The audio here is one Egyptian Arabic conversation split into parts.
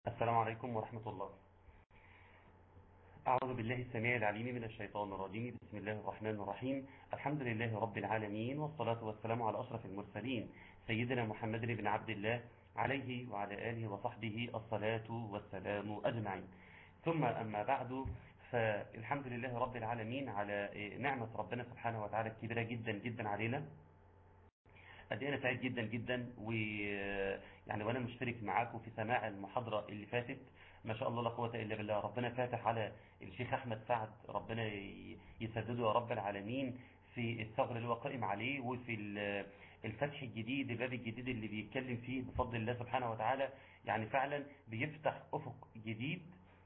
السلام عليكم ورحمة الله أعوذ بالله السميع العليم من الشيطان الرجيم بسم الله الرحمن الرحيم الحمد لله رب العالمين والصلاة والسلام على أشرف المرسلين سيدنا محمد بن عبد الله عليه وعلى آله وصحبه الصلاة والسلام أجمعين ثم أما بعد فالحمد لله رب العالمين على نعمة ربنا سبحانه وتعالى الكبيرة جدا جدا علينا قد ايه انا سعيد جدا جدا ويعني وانا مشترك معاكم في سماع المحاضرة اللي فاتت ما شاء الله لا قوه الا بالله ربنا فاتح على الشيخ احمد سعد ربنا يسدده يا رب العالمين في الثغر اللي هو قائم عليه وفي الفتح الجديد الباب الجديد اللي بيتكلم فيه بفضل الله سبحانه وتعالى يعني فعلا بيفتح افق جديد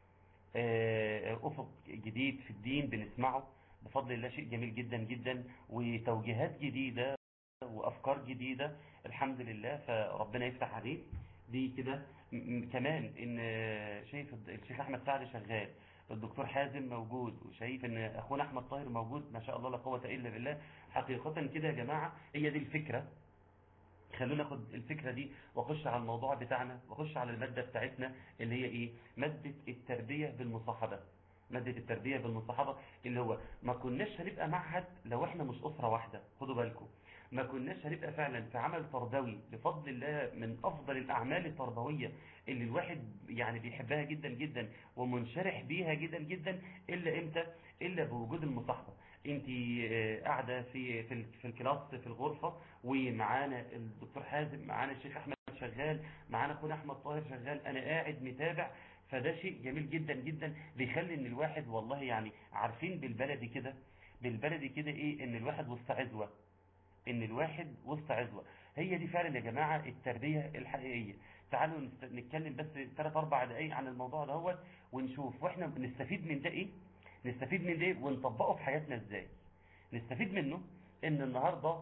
افق جديد في الدين بنسمعه بفضل الله شيء جميل جدا جدا وتوجيهات جديدة وافكار جديدة الحمد لله فربنا يفتح عليه دي كده كمان ان شايف الشيخ احمد سعد شغال الدكتور حازم موجود وشايف ان اخونا احمد طاهر موجود ما شاء الله لا قوه الا بالله حقيقه كده يا جماعه هي دي الفكره خلونا ناخد الفكرة دي واخش على الموضوع بتاعنا واخش على المادة بتاعتنا اللي هي ايه مادة التربية بالمصاحبة مادة التربية بالمصاحبة اللي هو ما كناش هنبقى معهد لو احنا مش أسرة واحدة خدوا بالكم ما كناش هنبقى فعلا في عمل تربوي بفضل الله من أفضل الأعمال التربوية اللي الواحد يعني بيحبها جدا جدا ومنشرح بيها جدا جدا إلا إمتى إلا بوجود المصاحبة انت قاعدة في في, في الكلاس في الغرفة ومعانا الدكتور حازم معانا الشيخ أحمد شغال معانا اخونا احمد طاهر شغال انا قاعد متابع فده شيء جميل جدا جدا بيخلي ان الواحد والله يعني عارفين بالبلدي كده بالبلدي كده ايه ان الواحد وسط عزوه ان الواحد وسط عزوه هي دي فعلا يا جماعه التربيه الحقيقيه تعالوا نتكلم بس 3 4 دقائق عن الموضوع دوت ونشوف واحنا نستفيد من ده ايه نستفيد من ده ونطبقه في حياتنا ازاي نستفيد منه ان النهارده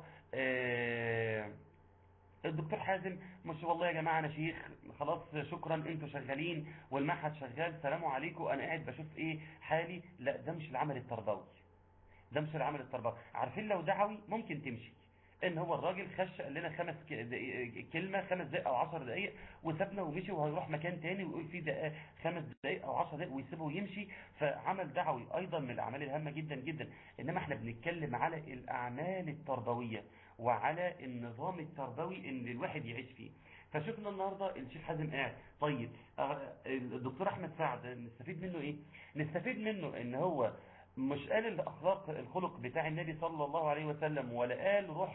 آه الدكتور حازم مش والله يا جماعة أنا شيخ خلاص شكرا انتوا شغالين والمعهد شغال سلام عليكم أنا قاعد بشوف إيه حالي لا ده مش العمل التربوي ده مش العمل التربوي عارفين لو دعوي ممكن تمشي ان هو الراجل خش قال لنا خمس كلمة خمس دقائق او عشر دقائق وسابنا ومشي وهيروح مكان تاني ويقول فيه دقائق خمس دقائق او عشر دقائق ويسيبه ويمشي فعمل دعوي ايضا من الاعمال الهامة جدا جدا انما احنا بنتكلم على الاعمال التربوية وعلى النظام التربوي اللي الواحد يعيش فيه فشفنا النهاردة الشيخ حازم قاعد طيب الدكتور احمد سعد نستفيد منه ايه نستفيد منه ان هو مش قال الاخلاق الخلق بتاع النبي صلى الله عليه وسلم ولا قال روح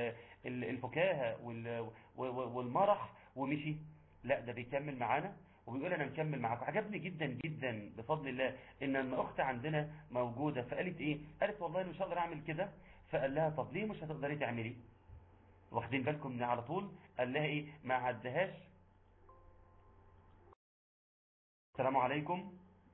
الفكاهه والمرح ومشي لا ده بيكمل معانا وبيقول انا مكمل معاكم عجبني جدا جدا بفضل الله ان لما اخت عندنا موجوده فقالت ايه قالت والله انا مش هقدر اعمل كده فقال لها طب ليه مش هتقدري تعملي واخدين بالكم من على طول قال لها ايه ما عدهاش السلام عليكم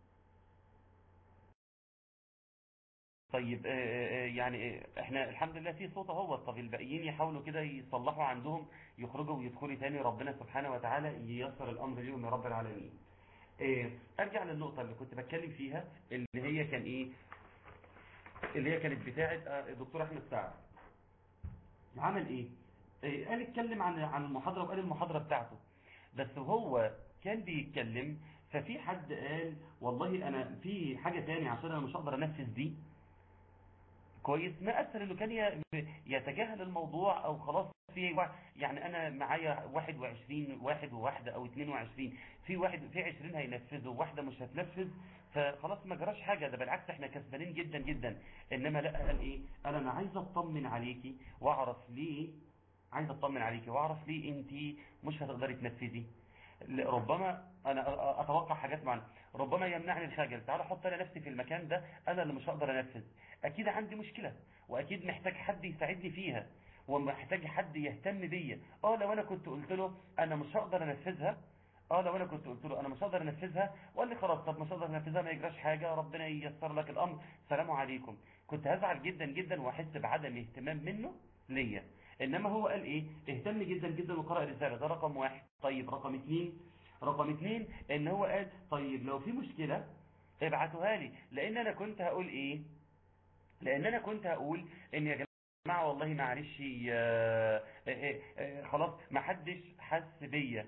طيب يعني احنا الحمد لله في صوت اهو طب الباقيين يحاولوا كده يصلحوا عندهم يخرجوا ويدخلوا تاني ربنا سبحانه وتعالى ييسر الامر ليهم يا رب العالمين ارجع للنقطة اللي كنت بتكلم فيها اللي هي كان ايه اللي هي كانت بتاعه الدكتور احمد سعد عمل ايه قال اتكلم عن عن المحاضرة وقال المحاضرة بتاعته بس هو كان بيتكلم ففي حد قال والله انا في حاجة تاني عشان انا مش هقدر انفذ دي كويس ما أسهل انه كان يتجاهل الموضوع او خلاص في يعني انا معايا 21 واحد وواحدة او 22 في واحد في 20 هينفذوا وواحدة مش هتنفذ فخلاص ما جراش حاجة ده بالعكس احنا كسبانين جدا جدا انما لا قال ايه قال انا عايز اطمن عليكي واعرف ليه عايز اطمن عليكي واعرف ليه انت مش هتقدري تنفذي ربما انا اتوقع حاجات معينه ربما يمنعني الخجل تعال احط انا نفسي في المكان ده انا اللي مش هقدر انفذ اكيد عندي مشكله واكيد محتاج حد يساعدني فيها ومحتاج حد يهتم بيا اه لو انا كنت قلت له انا مش هقدر انفذها اه لو انا كنت قلت له انا مش هقدر انفذها وقال لي خلاص طب مش هقدر انفذها ما يجراش حاجه ربنا ييسر لك الامر سلام عليكم كنت هزعل جدا جدا واحس بعدم اهتمام منه ليا انما هو قال ايه اهتم جدا جدا وقرأ رسالة ده رقم واحد طيب رقم اتنين رقم اتنين ان هو قال طيب لو في مشكلة ابعتوها لي لان انا كنت هقول ايه لان انا كنت هقول ان يا جماعة والله معلش خلاص ما حدش حس بيا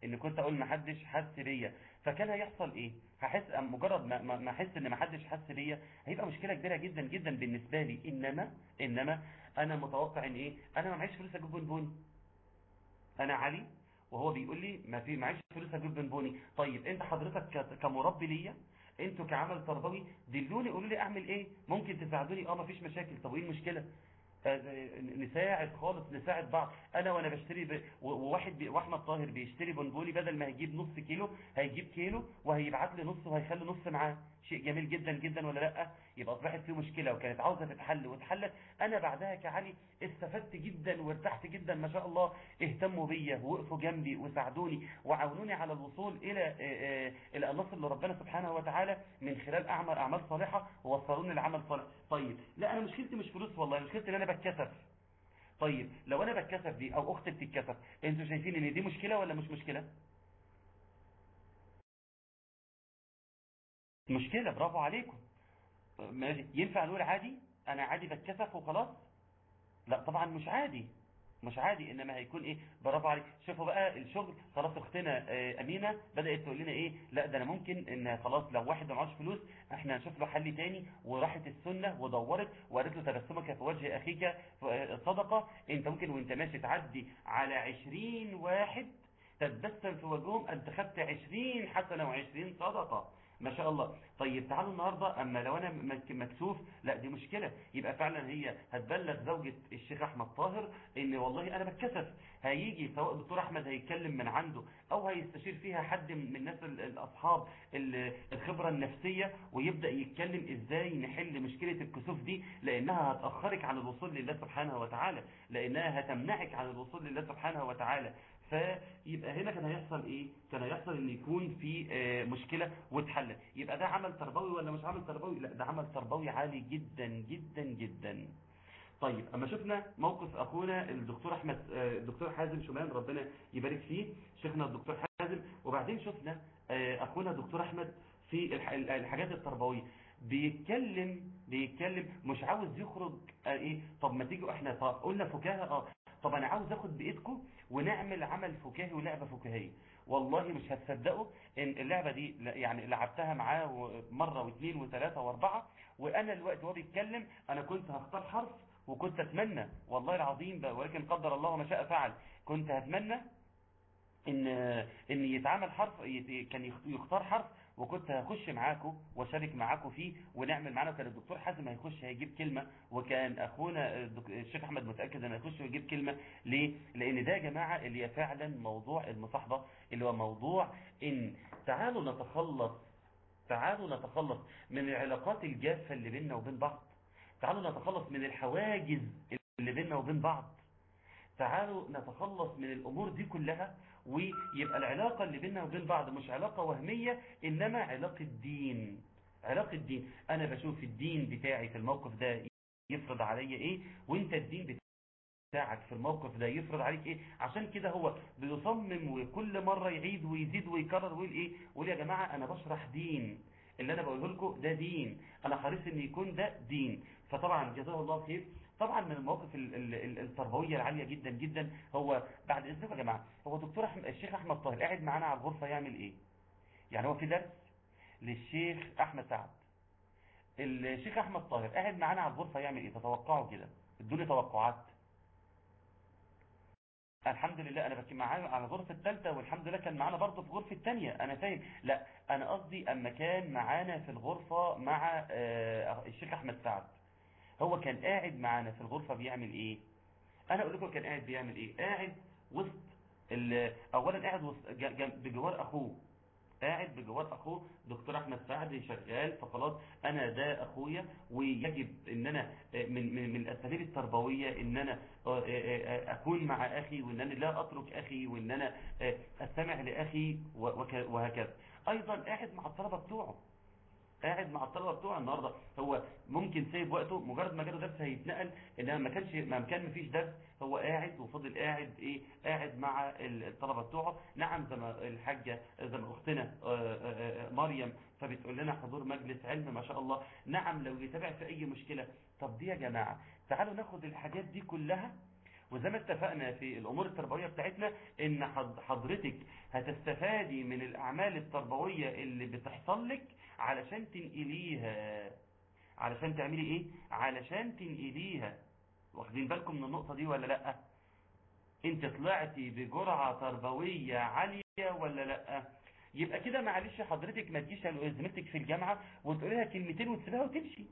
ان كنت اقول ما حدش حس بيا فكان هيحصل ايه هحس مجرد ما ما احس ان ما حدش حس بيا هيبقى مشكله كبيره جدا جدا بالنسبه لي انما انما انا متوقع ان ايه انا ما معيش فلوس اجيب بونبوني انا علي وهو بيقول لي ما في معيش فلوس اجيب بونبوني طيب انت حضرتك كمربي ليا انتوا كعمل تربوي دلوني قولوا لي اعمل ايه ممكن تساعدوني اه مفيش مشاكل طب وايه المشكله نساعد خالص نساعد بعض انا وانا بشتري ب... وواحد بي... واحمد طاهر بيشتري بونبوني بدل ما هيجيب نص كيلو هيجيب كيلو وهيبعت لي نص وهيخلي نص معاه شيء جميل جدا جدا ولا لا يبقى اصبحت فيه مشكله وكانت عاوزه تتحل واتحلت انا بعدها كعلي استفدت جدا وارتحت جدا ما شاء الله اهتموا بيا ووقفوا جنبي وساعدوني وعاونوني على الوصول الى الى النصر لربنا سبحانه وتعالى من خلال اعمال اعمال صالحه ووصلوني لعمل صالح طيب لا انا مشكلتي مش فلوس والله مشكلتي ان انا بتكسف طيب لو انا بتكسف دي او اختي بتتكسف انتوا شايفين ان دي مشكله ولا مش مشكله مشكله برافو عليكم ماشي ينفع نقول عادي انا عادي بتكسف وخلاص لا طبعا مش عادي مش عادي انما هيكون ايه برافو عليك شوفوا بقى الشغل خلاص اختنا اه امينه بدات تقول لنا ايه لا ده انا ممكن ان خلاص لو واحد ما معهوش فلوس احنا هنشوف له حل تاني وراحت السنه ودورت وقالت له تبسمك في وجه اخيك صدقه انت ممكن وانت ماشي تعدي على 20 واحد تتبسم في وجههم انت خدت 20 حسنه و20 صدقه ما شاء الله طيب تعالوا النهاردة اما لو انا مكسوف لا دي مشكلة يبقى فعلا هي هتبلغ زوجة الشيخ احمد طاهر ان والله انا بتكسف هيجي سواء الدكتور احمد هيتكلم من عنده او هيستشير فيها حد من الناس الاصحاب الخبرة النفسية ويبدأ يتكلم ازاي نحل مشكلة الكسوف دي لانها هتأخرك عن الوصول لله سبحانه وتعالى لانها هتمنعك عن الوصول لله سبحانه وتعالى فيبقى هنا كان هيحصل ايه كان هيحصل ان يكون في مشكلة وتحل يبقى ده عمل تربوي ولا مش عمل تربوي لا ده عمل تربوي عالي جدا جدا جدا طيب اما شفنا موقف اخونا الدكتور احمد الدكتور حازم شومان ربنا يبارك فيه شيخنا الدكتور حازم وبعدين شفنا اخونا الدكتور احمد في الحاجات التربويه بيتكلم بيتكلم مش عاوز يخرج ايه طب ما تيجوا احنا طب قلنا فكاهه اه طب انا عاوز اخد بايدكم ونعمل عمل فكاهي ولعبه فكاهيه والله مش هتصدقوا ان اللعبه دي يعني لعبتها معاه مره واثنين وثلاثه واربعه وانا الوقت وهو بيتكلم انا كنت هختار حرف وكنت اتمنى والله العظيم بقى ولكن قدر الله ما شاء فعل كنت هتمنى ان ان يتعمل حرف كان يختار حرف وكنت هخش معاكم واشارك معاكم فيه ونعمل معانا كان الدكتور حازم هيخش هيجيب كلمة وكان اخونا الشيخ احمد متأكد ان هيخش ويجيب كلمة ليه لان ده يا جماعة اللي هي فعلا موضوع المصاحبة اللي هو موضوع ان تعالوا نتخلص تعالوا نتخلص من العلاقات الجافة اللي بيننا وبين بعض تعالوا نتخلص من الحواجز اللي بيننا وبين بعض تعالوا نتخلص من الأمور دي كلها ويبقى العلاقة اللي بيننا وبين بعض مش علاقة وهمية إنما علاقة دين علاقة دين أنا بشوف الدين بتاعي في الموقف ده يفرض عليا إيه وإنت الدين بتاعك في الموقف ده يفرض عليك إيه عشان كده هو بيصمم وكل مرة يعيد ويزيد ويكرر ويقول إيه ويقول يا جماعة أنا بشرح دين اللي أنا بقوله لكم ده دين أنا حريص إن يكون ده دين فطبعا جزاه الله خير طبعا من المواقف التربويه العاليه جدا جدا هو بعد اذنكم يا جماعه هو دكتور احمد الشيخ احمد طاهر قاعد معانا على الغرفه يعمل ايه يعني هو في درس للشيخ احمد سعد الشيخ احمد طاهر قاعد معانا على الغرفه يعمل ايه تتوقعوا كده ادوني توقعات الحمد لله انا بكي معاه على الغرفه الثالثه والحمد لله كان معانا برضه في الغرفه الثانيه انا فاهم لا انا قصدي اما كان معانا في الغرفه مع الشيخ احمد سعد هو كان قاعد معانا في الغرفة بيعمل ايه انا اقول لكم كان قاعد بيعمل ايه قاعد وسط اولا قاعد وسط بجوار اخوه قاعد بجوار اخوه دكتور احمد سعد شغال فخلاص انا ده اخويا ويجب ان انا من من, من الاساليب التربويه ان انا اكون مع اخي وان انا لا اترك اخي وان انا استمع لاخي وهكذا ايضا قاعد مع الطلبه بتوعه قاعد مع الطلبه بتوعه النهارده هو ممكن سايب وقته مجرد ما جاله درس هيتنقل انما ما كانش ما كان مفيش درس هو قاعد وفضل قاعد ايه قاعد مع الطلبه بتوعه نعم زي ما الحاجه زي ما اختنا مريم فبتقول لنا حضور مجلس علم ما شاء الله نعم لو يتابع في اي مشكله طب دي يا جماعه تعالوا ناخد الحاجات دي كلها وزي ما اتفقنا في الامور التربويه بتاعتنا ان حضرتك هتستفادي من الاعمال التربويه اللي بتحصل لك علشان تنقليها علشان تعملي ايه علشان تنقليها واخدين بالكم من النقطه دي ولا لا انت طلعتي بجرعه تربويه عاليه ولا لا يبقى كده معلش حضرتك ما تجيش زميلتك في الجامعه وتقولي لها كلمتين وتسيبها وتمشي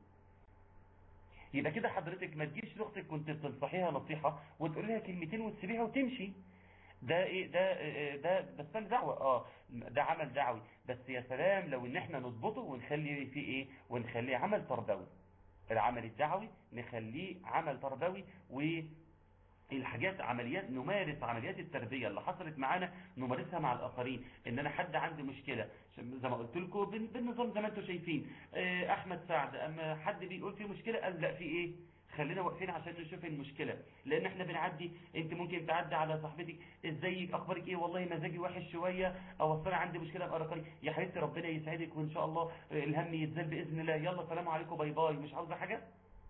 يبقى كده حضرتك ما تجيش لاختك كنت بتنصحيها نصيحه وتقول لها كلمتين وتسيبيها وتمشي ده ايه ده ده بس انا دعوه اه ده عمل دعوي بس يا سلام لو ان احنا نضبطه ونخلي فيه ايه ونخليه عمل تربوي العمل الدعوي نخليه عمل تربوي و الحاجات عمليات نمارس عمليات التربية اللي حصلت معانا نمارسها مع الآخرين إن أنا حد عنده مشكلة زي ما قلت لكم بالنظام زي ما أنتم شايفين أحمد سعد أما حد بيقول فيه مشكلة قال لا في إيه خلينا واقفين عشان نشوف المشكلة لان احنا بنعدي انت ممكن تعدي على صاحبتك ازيك اخبارك ايه والله مزاجي وحش شوية او اصل عندي مشكلة بقرقري يا حبيبتي ربنا يسعدك وان شاء الله الهم يتزال باذن الله يلا سلام عليكم باي باي مش عاوزه حاجة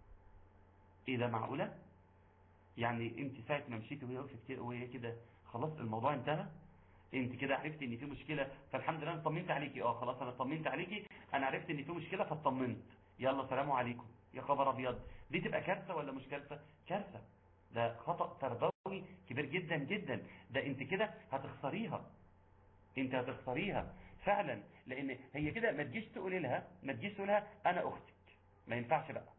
ايه ده معقولة يعني انت ساعة ما مشيتي وهي وقفت وهي كده خلاص الموضوع انتهى انت كده عرفت ان في مشكلة فالحمد لله انا طمنت عليكي اه خلاص انا طمنت عليكي انا عرفت ان في مشكلة فاطمنت يلا سلام عليكم يا خبر ابيض دي تبقى كارثة ولا مش كارثة كارثة ده خطأ تربوي كبير جدا جدا ده انت كده هتخسريها انت هتخسريها فعلا لان هي كده ما تجيش تقولي لها ما تجيش تقول لها انا اختك ما ينفعش بقى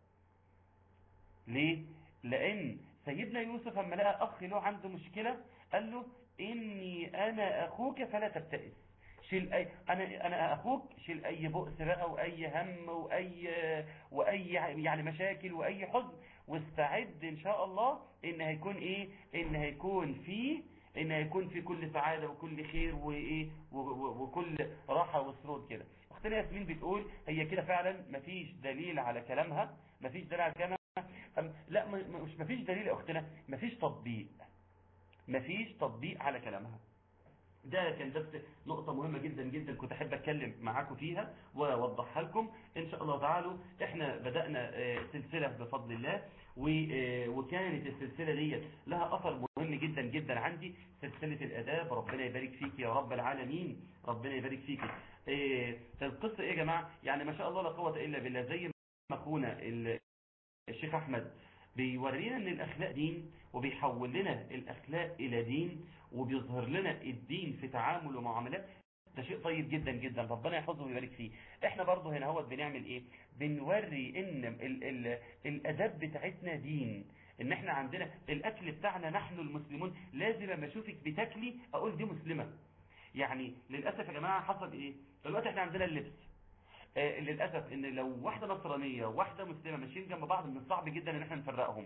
ليه لان سيدنا يوسف لما لقى اخ له عنده مشكلة قال له اني انا اخوك فلا تبتئس شيل اي انا انا اخوك شيل اي بؤس بقى واي هم واي واي يعني مشاكل واي حزن واستعد ان شاء الله ان هيكون ايه ان هيكون فيه ان هيكون في كل سعادة وكل خير وايه وكل راحة وسرور كده اختنا ياسمين بتقول هي كده فعلا مفيش دليل على كلامها مفيش دليل على كلامها لا مش مفيش دليل يا اختنا مفيش تطبيق مفيش تطبيق على كلامها ده كان بس نقطة مهمة جدا جدا كنت أحب أتكلم معاكم فيها وأوضحها لكم إن شاء الله تعالى إحنا بدأنا سلسلة بفضل الله وكانت السلسلة دي لها أثر مهم جدا جدا عندي سلسلة الأداب ربنا يبارك فيك يا رب العالمين ربنا يبارك فيك القصة إيه يا جماعة يعني ما شاء الله لا قوة إلا بالله زي ما أخونا الشيخ أحمد بيورينا ان الاخلاق دين وبيحول لنا الاخلاق الى دين وبيظهر لنا الدين في تعامل ومعاملات ده شيء طيب جدا جدا ربنا يحفظه ويبارك فيه احنا برضه هنا هوت بنعمل ايه بنوري ان ال ال الاداب بتاعتنا دين ان احنا عندنا الاكل بتاعنا نحن المسلمون لازم لما اشوفك بتاكلي اقول دي مسلمة يعني للاسف يا جماعة حصل ايه دلوقتي احنا عندنا اللبس آه للأسف ان لو واحدة نصرانية وواحدة مسلمة ماشيين جنب بعض من الصعب جدا ان احنا نفرقهم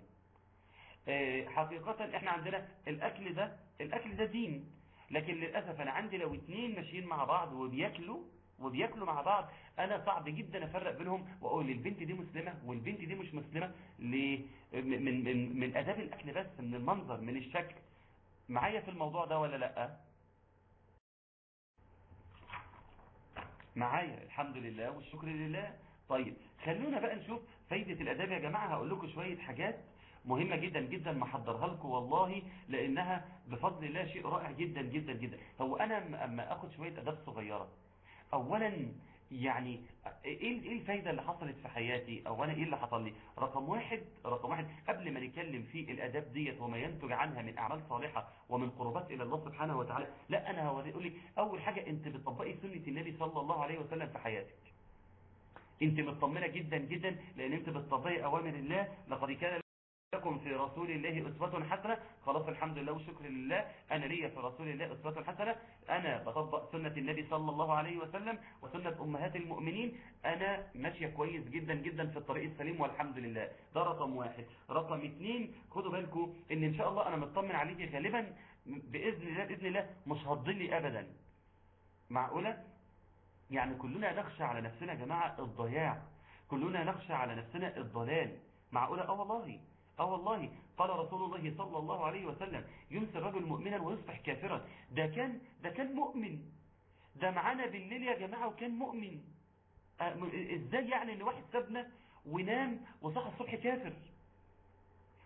آه حقيقة احنا عندنا الاكل ده الاكل ده دين لكن للأسف انا عندي لو اتنين ماشيين مع بعض وبياكلوا وبياكلوا مع بعض انا صعب جدا افرق بينهم واقول البنت دي مسلمة والبنت دي مش مسلمة ليه من, من, من اداب الاكل بس من المنظر من الشكل معايا في الموضوع ده ولا لأ معايا الحمد لله والشكر لله طيب خلونا بقى نشوف فايدة الاداب يا جماعة هقول لكم شوية حاجات مهمة جدا جدا محضرها لكم والله لانها بفضل الله شيء رائع جدا جدا جدا هو انا اما اخد شوية اداب صغيرة اولا يعني ايه الفايدة اللي حصلت في حياتي او انا ايه اللي حصل لي رقم واحد رقم واحد قبل ما نتكلم في الاداب ديت وما ينتج عنها من اعمال صالحة ومن قربات الى الله سبحانه وتعالى لا انا هقول لك اول حاجة انت بتطبقي سنة النبي صلى الله عليه وسلم في حياتك انت مطمنة جدا جدا لان انت بتطبقي اوامر الله لقد كان لكم في رسول الله أسوة حسنة خلاص الحمد لله والشكر لله أنا ليا في رسول الله أسوة حسنة أنا بطبق سنة النبي صلى الله عليه وسلم وسنة أمهات المؤمنين أنا ماشية كويس جدا جدا في الطريق السليم والحمد لله ده رقم واحد رقم اثنين خدوا بالكم إن إن شاء الله أنا مطمن عليكي غالبا بإذن الله بإذن الله مش هتضلي أبدا معقولة يعني كلنا نخشى على نفسنا يا جماعة الضياع كلنا نخشى على نفسنا الضلال معقولة اه والله اه والله قال رسول الله صلى الله عليه وسلم يمسي الرجل مؤمنا ويصبح كافرا ده كان ده كان مؤمن ده معانا بالليل يا جماعة وكان مؤمن ازاي يعني ان واحد سابنا ونام وصحى الصبح كافر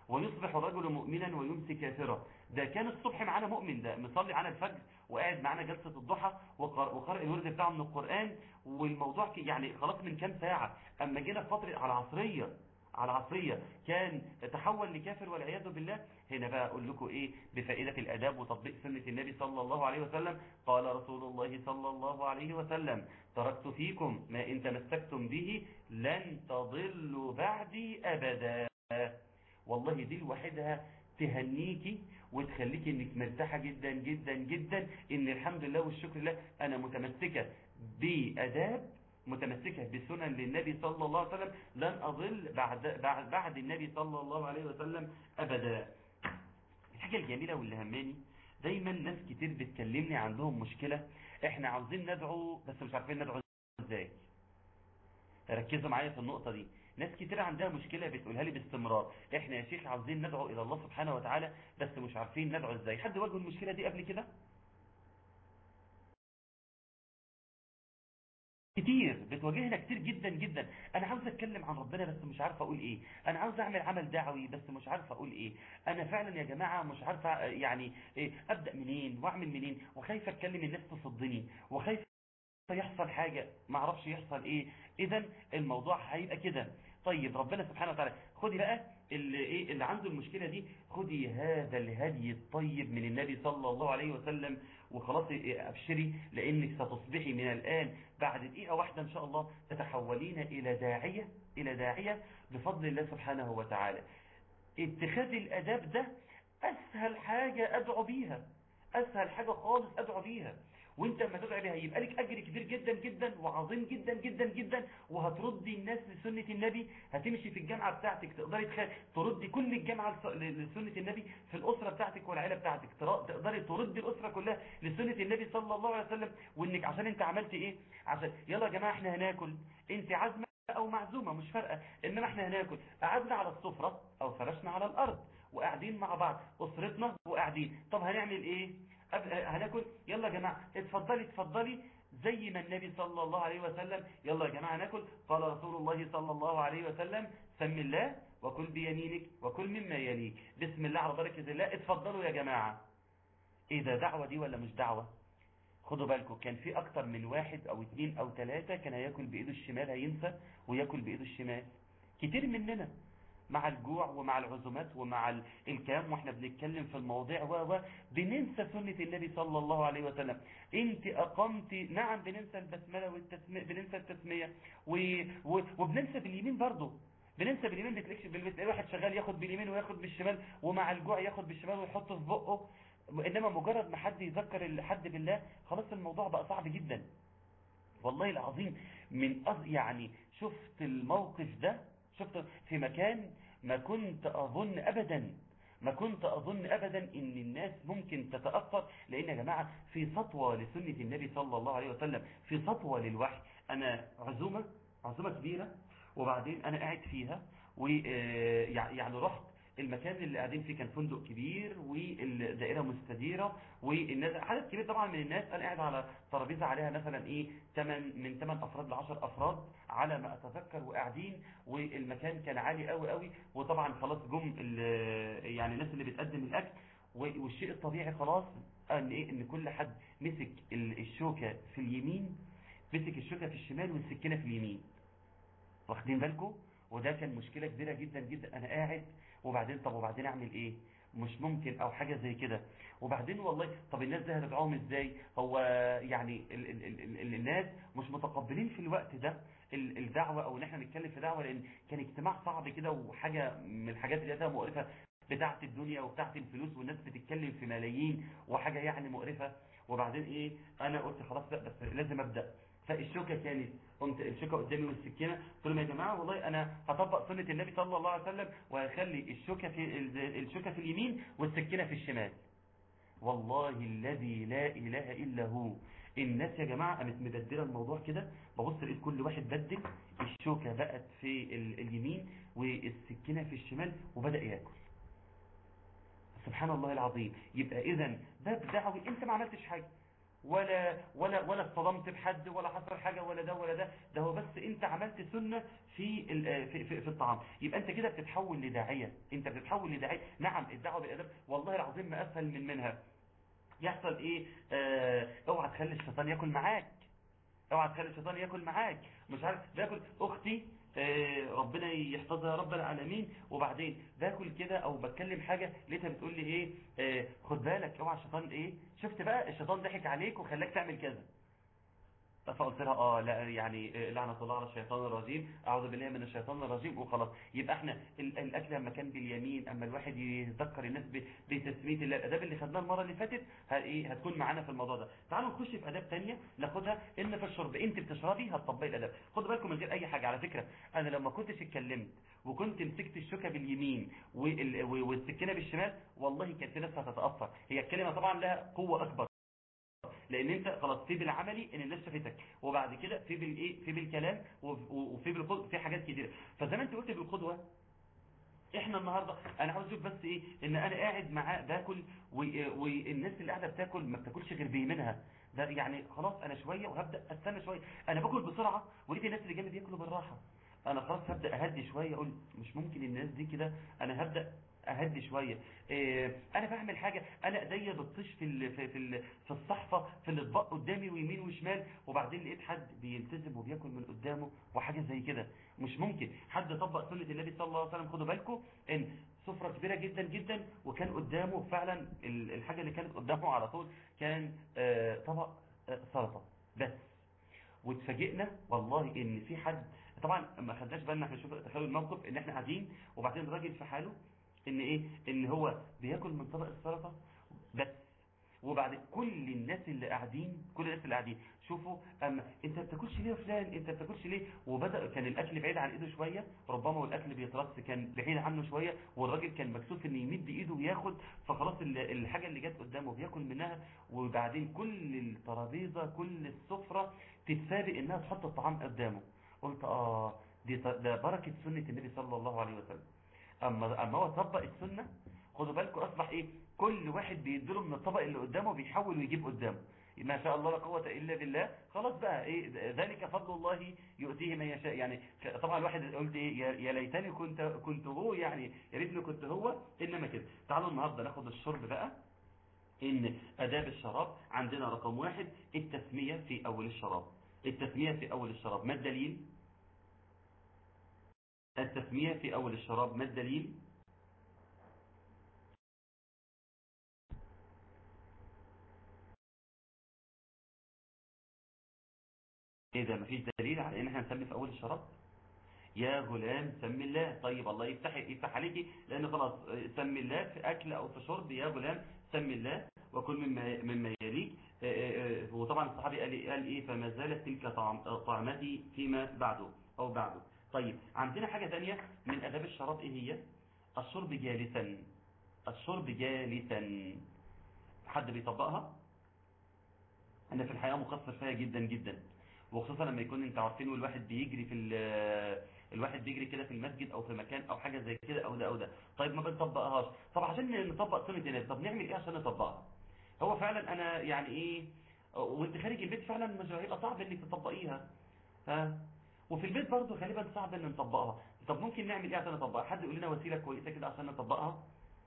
ويصبح الرجل مؤمنا ويمسي كافرا ده كان الصبح معانا مؤمن ده مصلي معانا الفجر وقاعد معانا جلسة الضحى وقرأ الورد بتاعه من القرآن والموضوع يعني خلاص من كام ساعة اما جينا في فترة على العصرية على العصرية كان تحول لكافر والعياذ بالله هنا بقى أقول لكم إيه بفائدة الأداب وتطبيق سنة النبي صلى الله عليه وسلم قال رسول الله صلى الله عليه وسلم تركت فيكم ما إن تمسكتم به لن تضلوا بعدي أبدا والله دي لوحدها تهنيكي وتخليكي انك مرتاحة جدا جدا جدا ان الحمد لله والشكر لله انا متمسكة بأداب متمسكة بسنن للنبي صلى الله عليه وسلم لن أضل بعد, بعد, بعد النبي صلى الله عليه وسلم أبدا الحاجة الجميلة واللي هماني دايما ناس كتير بتكلمني عندهم مشكلة احنا عاوزين ندعو بس مش عارفين ندعو ازاي ركزوا معايا في النقطة دي ناس كتير عندها مشكلة بتقولها لي باستمرار احنا يا شيخ عاوزين ندعو الى الله سبحانه وتعالى بس مش عارفين ندعو ازاي حد واجه المشكلة دي قبل كده كتير بتواجهنا كتير جدا جدا انا عاوز اتكلم عن ربنا بس مش عارف اقول ايه انا عاوز اعمل عمل دعوي بس مش عارف اقول ايه انا فعلا يا جماعة مش عارف يعني إيه ابدأ منين واعمل منين وخايف اتكلم الناس تصدني وخايف يحصل حاجة ما اعرفش يحصل ايه اذا الموضوع هيبقى كده طيب ربنا سبحانه وتعالى خدي بقى اللي ايه اللي عنده المشكلة دي خدي هذا الهدي الطيب من النبي صلى الله عليه وسلم وخلاص ابشري لانك ستصبحي من الان بعد دقيقة واحدة ان شاء الله تتحولين الى داعية الى داعية بفضل الله سبحانه وتعالى اتخاذ الاداب ده اسهل حاجة ادعو بيها اسهل حاجة خالص ادعو بيها وانت لما تدعي بها يبقى لك اجر كبير جدا جدا وعظيم جدا جدا جدا وهتردي الناس لسنة النبي هتمشي في الجامعة بتاعتك تقدري تخ... تردي كل الجامعة لسنة النبي في الاسرة بتاعتك والعيلة بتاعتك تقدري تردي الاسرة كلها لسنة النبي صلى الله عليه وسلم وانك عشان انت عملت ايه عشان يلا يا جماعة احنا هناكل انت عازمة او معزومة مش فارقة انما احنا هناكل قعدنا على السفرة او فرشنا على الارض وقاعدين مع بعض اسرتنا وقاعدين طب هنعمل ايه هناكل يلا يا جماعة اتفضلي اتفضلي زي ما النبي صلى الله عليه وسلم يلا يا جماعة ناكل قال رسول الله صلى الله عليه وسلم سم الله وكل بيمينك وكل مما يليك بسم الله على بركة الله اتفضلوا يا جماعة ايه ده دعوة دي ولا مش دعوة خدوا بالكم كان في اكتر من واحد او اتنين او تلاتة كان هياكل بايده الشمال هينسى وياكل بايده الشمال كتير مننا مع الجوع ومع العزومات ومع الكلام واحنا بنتكلم في المواضيع و بننسى سنة النبي صلى الله عليه وسلم انت اقمت نعم بننسى البسملة والتسمية بننسى التسمية و... و... وبننسى باليمين برضه بننسى باليمين بتلاقيش بتلاقي واحد شغال ياخد باليمين وياخد بالشمال ومع الجوع ياخد بالشمال ويحطه في بقه انما مجرد ما حد يذكر حد بالله خلاص الموضوع بقى صعب جدا والله العظيم من أز... يعني شفت الموقف ده شفت في مكان ما كنت أظن أبدا ما كنت أظن أبدا إن الناس ممكن تتأثر لأن يا جماعة في سطوة لسنة النبي صلى الله عليه وسلم في سطوة للوحي أنا عزومة عزومة كبيرة وبعدين أنا قاعد فيها ويعني رحت المكان اللي قاعدين فيه كان فندق كبير والدائرة مستديرة والناس عدد كبير طبعا من الناس انا قاعد على ترابيزه عليها مثلا ايه 8 من 8 افراد ل 10 افراد على ما اتذكر وقاعدين والمكان كان عالي قوي قوي وطبعا خلاص جم يعني الناس اللي بتقدم الاكل والشيء الطبيعي خلاص ان ايه ان كل حد مسك الشوكة في اليمين مسك الشوكة في الشمال والسكينة في اليمين واخدين بالكم وده كان مشكلة كبيرة جدا جدا انا قاعد وبعدين طب وبعدين اعمل ايه مش ممكن او حاجة زي كده وبعدين والله طب الناس دي هتدعوهم ازاي هو يعني ال ال ال ال الناس مش متقبلين في الوقت ده الدعوة او ان احنا نتكلم في دعوة لان كان اجتماع صعب كده وحاجة من الحاجات اللي هي مقرفة بتاعت الدنيا وبتاعت الفلوس والناس بتتكلم في ملايين وحاجة يعني مقرفة وبعدين ايه انا قلت خلاص لا بس لازم ابدأ فالشوكة كانت قمت الشوكة قدامي والسكينة قلت لهم يا جماعة والله أنا هطبق سنة النبي صلى الله عليه وسلم وهخلي الشوكة في الشوكة في اليمين والسكينة في الشمال والله الذي لا إله إلا هو الناس يا جماعة قامت مبدلة الموضوع كده ببص لقيت كل واحد بدل الشوكة بقت في اليمين والسكينة في الشمال وبدأ ياكل سبحان الله العظيم يبقى إذا باب دعوي أنت ما عملتش حاجة ولا ولا ولا اصطدمت بحد ولا حصل حاجة ولا ده ولا ده ده هو بس انت عملت سنة في في في, في الطعام يبقى انت كده بتتحول لداعية انت بتتحول لداعية نعم الدعوة بالادب والله العظيم ما اسهل من منها يحصل ايه اه اوعى تخلي الشيطان ياكل معاك اوعى تخلي الشيطان ياكل معاك مش عارف باكل اختي آه ربنا يحفظها يا رب العالمين وبعدين باكل كده او بتكلم حاجة لقيتها بتقول لي ايه آه خد بالك اوعى الشيطان ايه شفت بقى الشيطان ضحك عليك وخلاك تعمل كذا فقلت لها اه لا يعني لعنة الله على الشيطان الرجيم اعوذ بالله من الشيطان الرجيم وخلاص يبقى احنا الاكل لما كان باليمين اما الواحد يذكر الناس بتسميه الله الاداب اللي خدناها المره اللي فاتت ايه هتكون معانا في الموضوع ده تعالوا نخش في اداب ثانيه ناخدها ان في الشرب انت بتشربي هتطبقي الاداب خدوا بالكم من غير اي حاجه على فكره انا لما كنتش اتكلمت وكنت مسكت الشوكه باليمين والسكينه بالشمال والله كانت ناس هتتاثر هي الكلمه طبعا لها قوه اكبر لان انت خلاص في بالعملي ان الناس شافتك وبعد كده في بالايه في بالكلام وفي بالقدوه في حاجات كتيره فزي ما انت قلت بالقدوه احنا النهارده انا عاوز اشوف بس ايه ان انا قاعد معاه باكل والناس اللي قاعده بتاكل ما بتاكلش غير بيمينها ده يعني خلاص انا شويه وهبدا استنى شويه انا باكل بسرعه ولقيت الناس اللي جنبي بياكلوا بالراحه انا خلاص هبدا اهدي شويه اقول مش ممكن الناس دي كده انا هبدا اهدي شويه إيه انا بعمل حاجه انا ايديا بتطيش في ال في في, في الصحفه في الاطباق قدامي ويمين وشمال وبعدين لقيت حد بيلتزم وبياكل من قدامه وحاجه زي كده مش ممكن حد طبق سنه النبي صلى الله عليه وسلم خدوا بالكم ان سفره كبيره جدا جدا وكان قدامه فعلا الحاجه اللي كانت قدامه على طول كان آه طبق آه سلطه بس واتفاجئنا والله ان في حد طبعا ما خدناش بالنا احنا شوف تخيلوا الموقف ان احنا قاعدين وبعدين الراجل في حاله ان ايه ان هو بياكل من طبق السلطه بس وبعد كل الناس اللي قاعدين كل الناس اللي قاعدين شوفوا اما انت بتاكلش ليه يا فلان انت بتاكلش ليه وبدا كان الاكل بعيد عن ايده شويه ربما والاكل بيترص كان بعيد عنه شويه والراجل كان مكسوف ان يمد ايده وياخد فخلاص الحاجه اللي جت قدامه بياكل منها وبعدين كل الترابيزه كل السفره تتسابق انها تحط الطعام قدامه قلت اه دي ده بركه سنه النبي صلى الله عليه وسلم اما اما هو طبق السنه خدوا بالكم اصبح ايه كل واحد بيديله من الطبق اللي قدامه بيحاول ويجيب قدامه ما شاء الله لا قوه الا بالله خلاص بقى ايه ذلك فضل الله يؤتيه من يشاء يعني طبعا الواحد قلت ايه يا ليتني كنت كنت هو يعني يا ريتني كنت هو انما كده تعالوا النهارده ناخد الشرب بقى ان اداب الشراب عندنا رقم واحد التسميه في اول الشراب التسميه في اول الشراب ما الدليل التسمية في أول الشراب ما الدليل ايه ده مفيش دليل على ان احنا نسمي في اول الشراب يا غلام سمي الله طيب الله يفتح يفتح عليكي لان خلاص سمي الله في اكل او في شرب يا غلام سمي الله وكل مما مما يليك وطبعا الصحابي قال قال ايه فما زالت تلك طعمتي فيما بعده او بعده طيب عندنا حاجة تانية من أداب الشراب إيه هي الشرب جالسا الشرب جالسا حد بيطبقها أنا في الحقيقة مقصر فيها جدا جدا وخصوصا لما يكون انت عارفين والواحد بيجري في الواحد بيجري كده في المسجد او في مكان او حاجة زي كده او ده او ده طيب ما بنطبقهاش طب عشان نطبق سنة النبي طب نعمل ايه عشان نطبقها هو فعلا انا يعني ايه وانت خارج البيت فعلا مش هيبقى صعب انك تطبقيها ها وفي البيت برضه غالبا صعب ان نطبقها طب ممكن نعمل ايه عشان نطبقها حد يقول لنا وسيله كويسه كده عشان نطبقها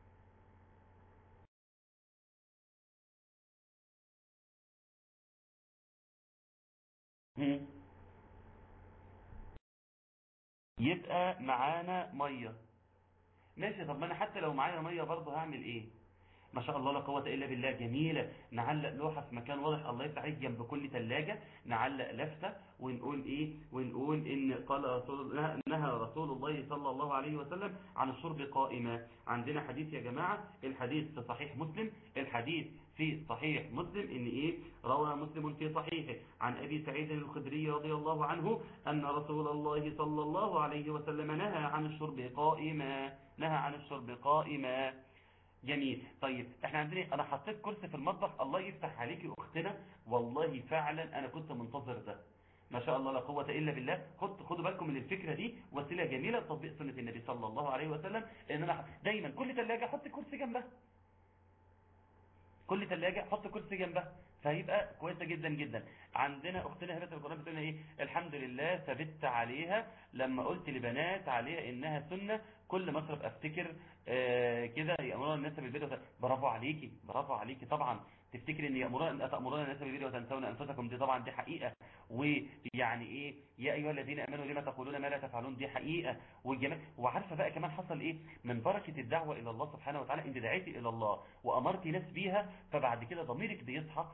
يبقى معانا ميه ماشي طب ما انا حتى لو معايا ميه برضه هعمل ايه ما شاء الله لا قوه الا بالله جميله نعلق لوحه في مكان واضح الله يفتح عليك جنب كل ثلاجه نعلق لفته ونقول ايه ونقول ان قال رسول نهى رسول الله صلى الله عليه وسلم عن الشرب قائما عندنا حديث يا جماعه الحديث في صحيح مسلم الحديث في صحيح مسلم ان ايه روى مسلم في صحيحه عن ابي سعيد الخدري رضي الله عنه ان رسول الله صلى الله عليه وسلم نهى عن الشرب قائما نهى عن الشرب قائما جميل طيب احنا عندنا انا حطيت كرسي في المطبخ الله يفتح عليكي اختنا والله فعلا انا كنت منتظر ده ما شاء الله لا قوة الا بالله خد خدوا بالكم من الفكرة دي وسيلة جميلة لتطبيق سنة النبي صلى الله عليه وسلم ان انا دايما كل ثلاجة احط كرسي جنبها كل ثلاجه حط كرسي جنبها فهيبقى كويسه جدا جدا عندنا اختنا هبه القران بتقول لنا ايه الحمد لله ثبت عليها لما قلت لبنات عليها انها سنه كل ما اشرب افتكر آه كده يامرون الناس بالبر وت- برافو عليكي برافو عليكي طبعا تفتكر ان يامرون تامرون الناس بالبر وتنسون انفسكم دي طبعا دي حقيقه ويعني ايه يا ايها الذين امنوا لما تقولون ما لا تفعلون دي حقيقه والجمال وعارفه بقى كمان حصل ايه من بركه الدعوه الى الله سبحانه وتعالى انت دعيتي الى الله وامرتي ناس بيها فبعد كده ضميرك بيصحى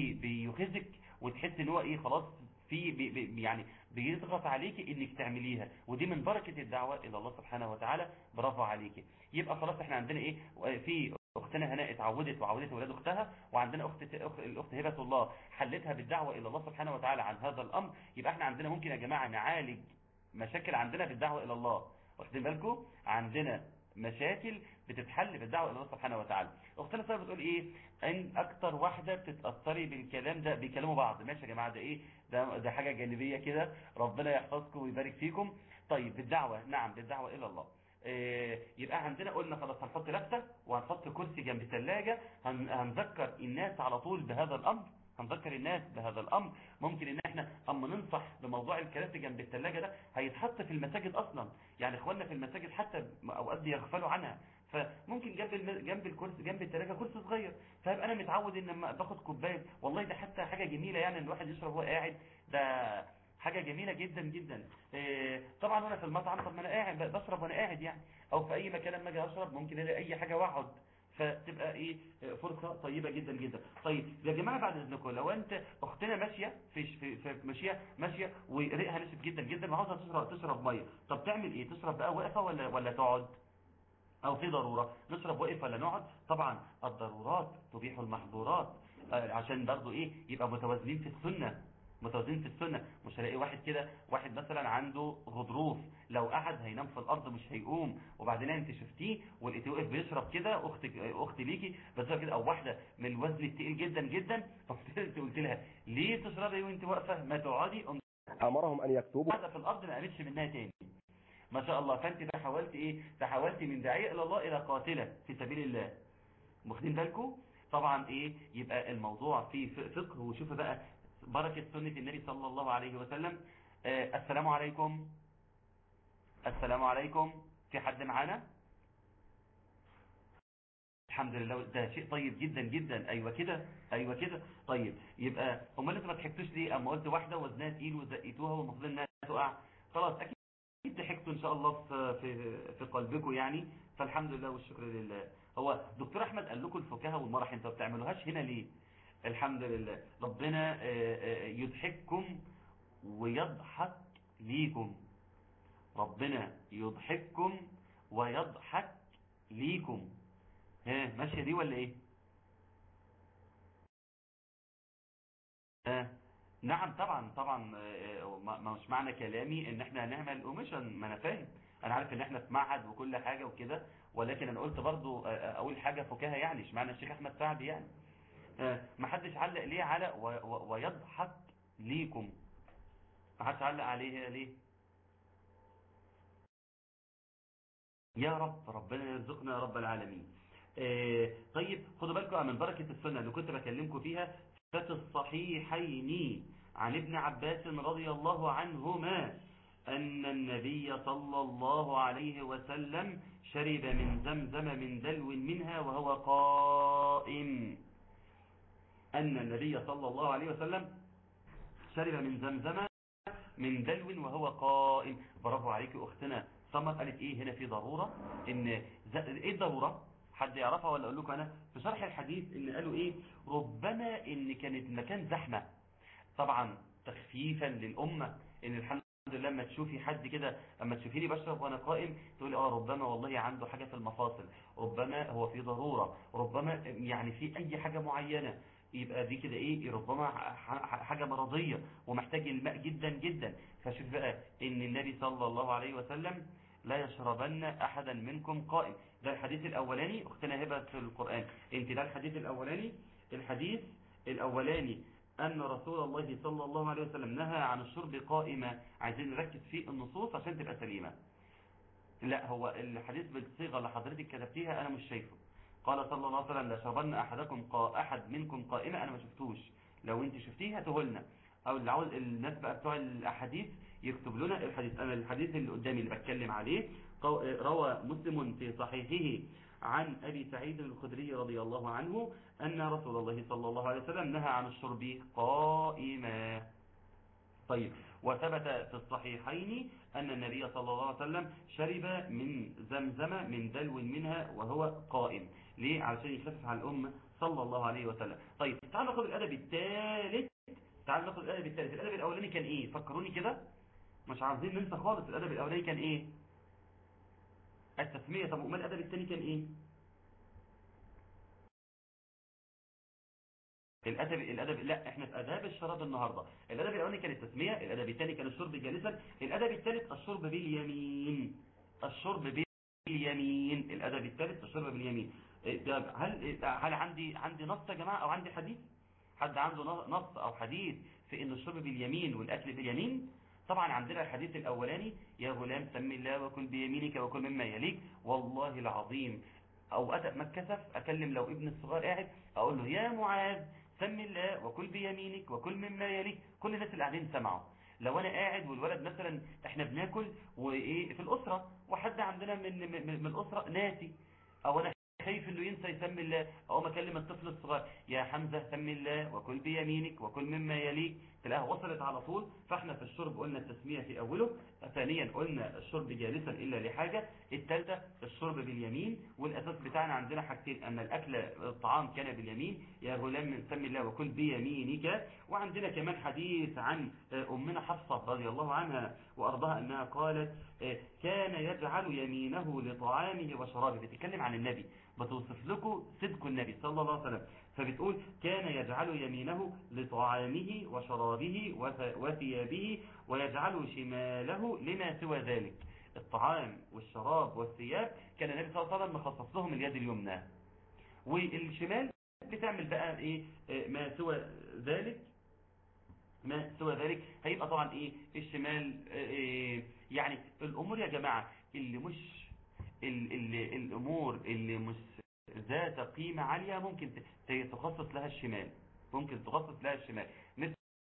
وبيخزك وتحس ان هو ايه خلاص في بي بي يعني بيضغط عليكي انك تعمليها ودي من بركه الدعوه الى الله سبحانه وتعالى برافو عليكي يبقى خلاص احنا عندنا ايه في اختنا هناء اتعودت وعودت ولاد اختها وعندنا اخت أخت- الاخت هبه الله حلتها بالدعوه الى الله سبحانه وتعالى عن هذا الامر يبقى احنا عندنا ممكن يا جماعه نعالج مشاكل عندنا بالدعوه الى الله واخدين بالكم عندنا مشاكل بتتحل بالدعوه الى الله سبحانه وتعالى اختنا ساره بتقول ايه ان اكتر واحده بتتاثري بالكلام ده بيكلموا بعض ماشي يا جماعه ده ايه ده ده حاجه جانبيه كده ربنا يحفظكم ويبارك فيكم طيب بالدعوه نعم بالدعوه الى الله إيه، يبقى عندنا قلنا خلاص هنحط لفته وهنحط كرسي جنب ثلاجه هن- هنذكر الناس على طول بهذا الامر هنذكر الناس بهذا الامر ممكن ان احنا اما ننصح بموضوع الكراسي جنب الثلاجه ده هيتحط في المساجد اصلا يعني اخواننا في المساجد حتى اوقات بيغفلوا عنها فممكن جنب الم... جنب الكرسي جنب الثلاجه كرسي صغير فيبقى انا متعود ان لما باخد كوبايه والله ده حتى حاجه جميله يعني ان الواحد يشرب وهو قاعد ده حاجه جميله جدا جدا إيه، طبعا وانا في المطعم طب ما انا قاعد بشرب وانا قاعد يعني او في اي مكان لما اجي اشرب ممكن الاقي اي حاجه واقعد فتبقى ايه فرصه طيبه جدا جدا طيب يا جماعه بعد اذنكم لو انت اختنا ماشيه في في, في ماشيه ماشيه وريقها نشف جدا جدا وعاوزه تشرب تشرب ميه طب تعمل ايه تشرب بقى واقفه ولا ولا تقعد او في ضرورة نشرب واقف ولا نقعد طبعا الضرورات تبيح المحظورات آه، عشان برضو ايه يبقى متوازنين في السنة متوازنين في السنة مش هلاقي واحد كده واحد مثلا عنده غضروف لو قعد هينام في الارض مش هيقوم وبعدين انت شفتيه ولقيتيه واقف بيشرب كده اختك اخت ليكي بتشرب كده او واحده من الوزن التقيل جدا جدا فقلت قلت لها ليه تشربي وانت واقفه ما تقعدي قمت أمرهم أن يكتبوا قاعده في الارض ما قامتش منها تاني ما شاء الله فانت تحولت ايه تحولت من داعيه الى الله الى قاتله في سبيل الله واخدين بالكم طبعا ايه يبقى الموضوع فيه ف- فقه وشوف بقى بركه سنه النبي صلى الله عليه وسلم آه السلام عليكم السلام عليكم في حد معانا الحمد لله ده شيء طيب جدا جدا ايوه كده ايوه كده طيب يبقى امال انتوا ما ضحكتوش ليه اما قلت واحده وزنها تقيل وزقيتوها والمفروض انها تقع خلاص اكيد اكيد ضحكتوا ان شاء الله في في في قلبكم يعني فالحمد لله والشكر لله هو دكتور احمد قال لكم الفكاهه والمرح انتوا ما بتعملوهاش هنا ليه الحمد لله ربنا آه، آه، يضحككم ويضحك ليكم ربنا يضحككم ويضحك ليكم ها ماشيه دي ولا ايه ها نعم طبعا طبعا آه، ما ما مش معنى كلامي ان احنا هنعمل اوميشن ما انا فاهم انا عارف ان احنا في معهد وكل حاجه وكده ولكن انا قلت برضو آه، اقول حاجه فكاهه يعني اشمعنى الشيخ احمد سعد يعني آه، ما حدش علق ليه على و- و- ويضحك ليكم ما حدش علق عليه ليه يا رب ربنا يرزقنا يا رب العالمين آه، طيب خدوا بالكم من بركة السنة اللي كنت بكلمكم فيها ففي الصحيحين عن ابن عباس رضي الله عنهما أن النبي صلى الله عليه وسلم شرب من زمزم من دلو منها وهو قائم أن النبي صلى الله عليه وسلم شرب من زمزم من دلو وهو قائم برافو عليك اختنا سمر قالت ايه هنا في ضرورة ان ز... ايه الضرورة حد يعرفها ولا اقول لكم انا في شرح الحديث ان قالوا ايه ربما ان كانت المكان زحمة طبعا تخفيفا للأمة ان الحمد لله لما تشوفي حد كده اما تشوفيني بشرب وانا قائم تقولي اه ربما والله عنده حاجة في المفاصل ربما هو في ضرورة ربما يعني في اي حاجة معينة يبقى دي كده ايه ربما ح- ح- حاجة مرضية ومحتاج الماء جدا جدا فشوف بقى ان النبي صلى الله عليه وسلم لا يشربن احدا منكم قائم ده الحديث الاولاني اختنا هبه في القرآن انت ده الحديث الاولاني الحديث الاولاني ان رسول الله صلى الله عليه وسلم نهى عن الشرب قائمة عايزين نركز في النصوص عشان تبقى سليمة لا هو الحديث بالصيغة اللي حضرتك كتبتيها انا مش شايفه قال صلى الله عليه وسلم لشربن احدكم قا احد منكم قائمة انا ما شفتوش لو انت شفتيه هاته لنا او اللي عاوز الناس بقى بتوع الاحاديث يكتب لنا الحديث انا الحديث اللي قدامي اللي بتكلم عليه روى مسلم في صحيحه عن أبي سعيد الخدري رضي الله عنه أن رسول الله صلى الله عليه وسلم نهى عن الشرب قائما طيب وثبت في الصحيحين أن النبي صلى الله عليه وسلم شرب من زمزم من دلو منها وهو قائم ليه؟ علشان يخفف على الأمة صلى الله عليه وسلم طيب تعال ناخد الأدب الثالث تعال ناخد الأدب الثالث الأدب الأولاني كان إيه فكروني كده مش عايزين ننسى خالص الأدب الأولاني كان إيه التسمية طب وما الأدب الثاني كان إيه الأدب الأدب لا احنا في آداب الشراب النهاردة الأدب الأولاني كان التسمية الأدب الثاني كان الشرب جالسا الأدب الثالث الشرب باليمين الشرب باليمين الأدب الثالث الشرب باليمين هل هل عندي عندي نص يا جماعة أو عندي حديث حد عنده نص أو حديث في إن الشرب باليمين والأكل باليمين طبعا عندنا الحديث الأولاني يا غلام سم الله وكل بيمينك وكل مما يليك والله العظيم أو أتى ما اتكسف أكلم لو ابن الصغير قاعد أقول له يا معاذ سم الله وكل بيمينك وكل مما يليك كل الناس اللي قاعدين سمعوا لو انا قاعد والولد مثلا احنا بناكل وايه في الاسره وحد عندنا من من, من الاسره ناسي او انا خايف انه ينسى يسمي الله او ما اكلم الطفل الصغير يا حمزه سم الله وكل بيمينك وكل مما يليك تلاقيها وصلت على طول فاحنا في الشرب قلنا التسميه في اوله ثانيا قلنا الشرب جالسا الا لحاجه الثالثه الشرب باليمين والاساس بتاعنا عندنا حاجتين ان الاكل الطعام كان باليمين يا غلام من سم الله وكل بيمينك وعندنا كمان حديث عن امنا حفصه رضي الله عنها وارضاها انها قالت كان يجعل يمينه لطعامه وشرابه بتتكلم عن النبي بتوصف لكم صدق النبي صلى الله عليه وسلم فبتقول كان يجعل يمينه لطعامه وشرابه وثيابه ويجعل شماله لما سوى ذلك الطعام والشراب والثياب كان النبي صلى الله عليه وسلم مخصص لهم اليد اليمنى والشمال بتعمل بقى ايه ما سوى ذلك ما سوى ذلك هيبقى طبعا ايه الشمال إيه يعني الامور يا جماعة اللي مش اللي الامور اللي مش ذات قيمة عالية ممكن تخصص لها الشمال ممكن تخصص لها الشمال مثل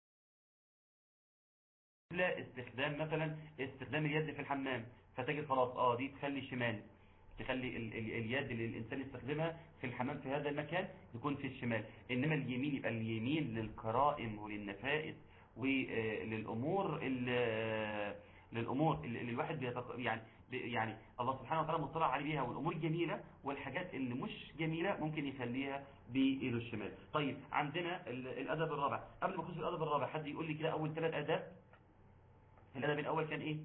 استخدام مثلا استخدام اليد في الحمام فتجد خلاص اه دي تخلي الشمال تخلي ال ال اليد اللي الانسان يستخدمها في الحمام في هذا المكان يكون في الشمال انما اليمين يبقى اليمين للكرائم وللنفائس وللامور للامور اللي الواحد بيتق... يعني يعني الله سبحانه وتعالى مطلع عليه بيها والامور جميله والحاجات اللي مش جميله ممكن يخليها بايده الشمال طيب عندنا الادب الرابع قبل ما نخش في الادب الرابع حد يقول لي كده اول ثلاث اداب الادب الاول كان ايه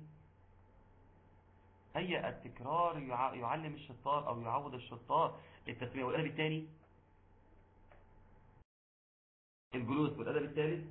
هي التكرار يعلم الشطار او يعود الشطار التسميه والادب الثاني الجلوس والادب الثالث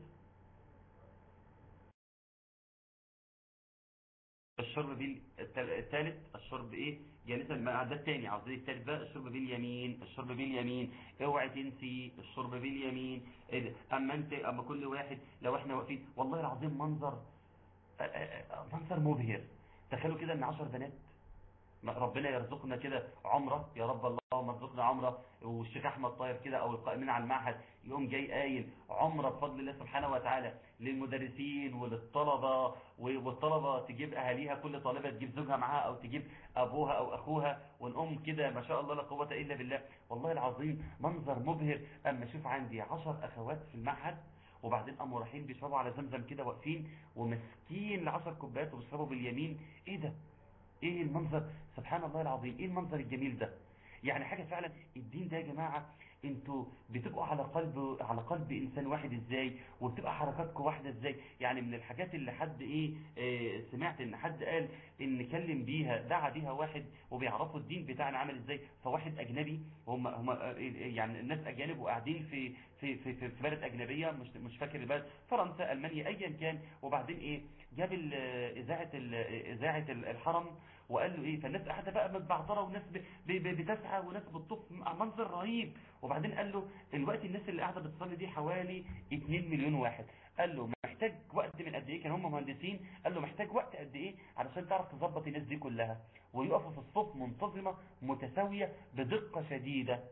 الشرب بال الثالث الشرب ايه جالسا مع ده الثاني عاوزين الثالث بقى الشرب باليمين الشرب باليمين اوعي تنسي الشرب باليمين ايه ده اما انت اما كل واحد لو احنا واقفين والله العظيم منظر منظر مبهر تخيلوا كده ان 10 بنات ربنا يرزقنا كده عمره يا رب اللهم ارزقنا عمره والشيخ احمد طاهر كده او القائمين على المعهد يقوم جاي قايل عمره بفضل الله سبحانه وتعالى للمدرسين وللطلبه والطلبه تجيب اهاليها كل طالبه تجيب زوجها معاها او تجيب ابوها او اخوها ونقوم كده ما شاء الله لا قوه الا بالله والله العظيم منظر مبهر اما اشوف عندي 10 اخوات في المعهد وبعدين قاموا رايحين بيشربوا على زمزم كده واقفين وماسكين العشر كوبايات وبيشربوا باليمين ايه ده ايه المنظر سبحان الله العظيم ايه المنظر الجميل ده يعني حاجة فعلا الدين ده يا جماعة انتوا بتبقوا على قلب على قلب انسان واحد ازاي وبتبقى حركاتكم واحدة ازاي يعني من الحاجات اللي حد ايه اه سمعت ان حد قال ان نكلم بيها دعا بيها واحد وبيعرفوا الدين بتاعنا عامل ازاي فواحد اجنبي هم هم يعني الناس اجانب وقاعدين في في في في, في بلد اجنبيه مش مش فاكر البلد فرنسا المانيا ايا كان وبعدين ايه جاب اذاعه اذاعه الحرم وقال له ايه فالناس قاعده بقى متبعتره وناس ب- ب- ب- بتسعى وناس بتطوف منظر رهيب وبعدين قال له الوقت الناس اللي قاعده بتصلي دي حوالي 2 مليون واحد قال له محتاج وقت من قد ايه كان هم مهندسين قال له محتاج وقت قد ايه علشان تعرف تظبط الناس دي كلها ويقفوا في الصف منتظمه متساويه بدقه شديده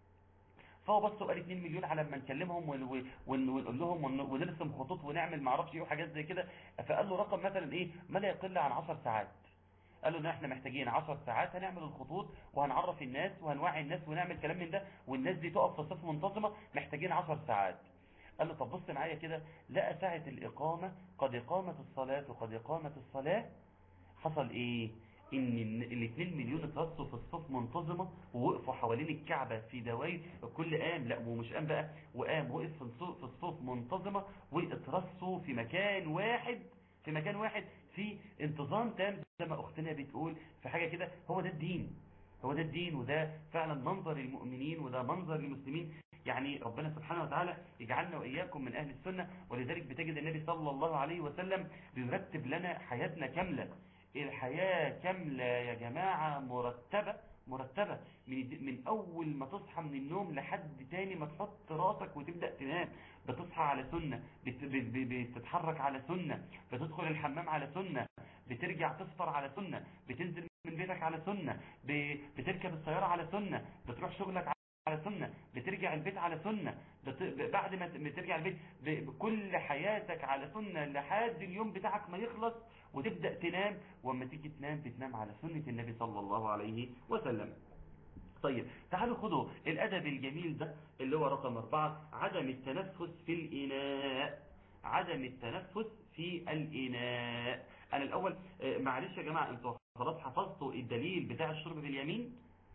فهو بص وقال 2 مليون على ما نكلمهم ون- ون- ونقول لهم ون- ونرسم خطوط ونعمل معرفش ايه وحاجات زي كده فقال له رقم مثلا ايه ما لا يقل عن 10 ساعات قال له ان احنا محتاجين 10 ساعات هنعمل الخطوط وهنعرف الناس وهنوعي الناس ونعمل كلام من ده والناس دي تقف في صف منتظمه محتاجين 10 ساعات قال له طب بص معايا كده لقى ساعة الإقامة قد إقامة الصلاة وقد إقامة الصلاة حصل إيه إن ال 2 مليون اترصوا في الصف منتظمة ووقفوا حوالين الكعبة في دواير الكل قام لا ومش قام بقى وقام وقف في الصف, في الصف منتظمة واترصوا في مكان واحد في مكان واحد في انتظام تام زي ما أختنا بتقول في حاجة كده هو ده الدين هو ده الدين وده فعلا منظر المؤمنين وده منظر المسلمين يعني ربنا سبحانه وتعالى يجعلنا وإياكم من أهل السنة ولذلك بتجد النبي صلى الله عليه وسلم بيرتب لنا حياتنا كاملة الحياة كاملة يا جماعة مرتبة مرتبة من, من أول ما تصحى من النوم لحد تاني ما تحط راسك وتبدأ تنام بتصحى على سنة بت- ب- ب- بتتحرك على سنة بتدخل الحمام على سنة بترجع تفطر على سنة بتنزل من بيتك على سنة ب- بتركب السيارة على سنة بتروح شغلك على سنة بترجع البيت على سنة بت... ب- بعد ما ت- ما ترجع البيت ب... بكل حياتك على سنة لحد اليوم بتاعك ما يخلص وتبدأ تنام وما تيجي تنام تنام على سنة النبي صلى الله عليه وسلم طيب تعالوا خدوا الأدب الجميل ده اللي هو رقم أربعة عدم التنفس في الإناء عدم التنفس في الإناء أنا الأول آه، معلش يا جماعة أنتوا خلاص حفظتوا الدليل بتاع الشرب باليمين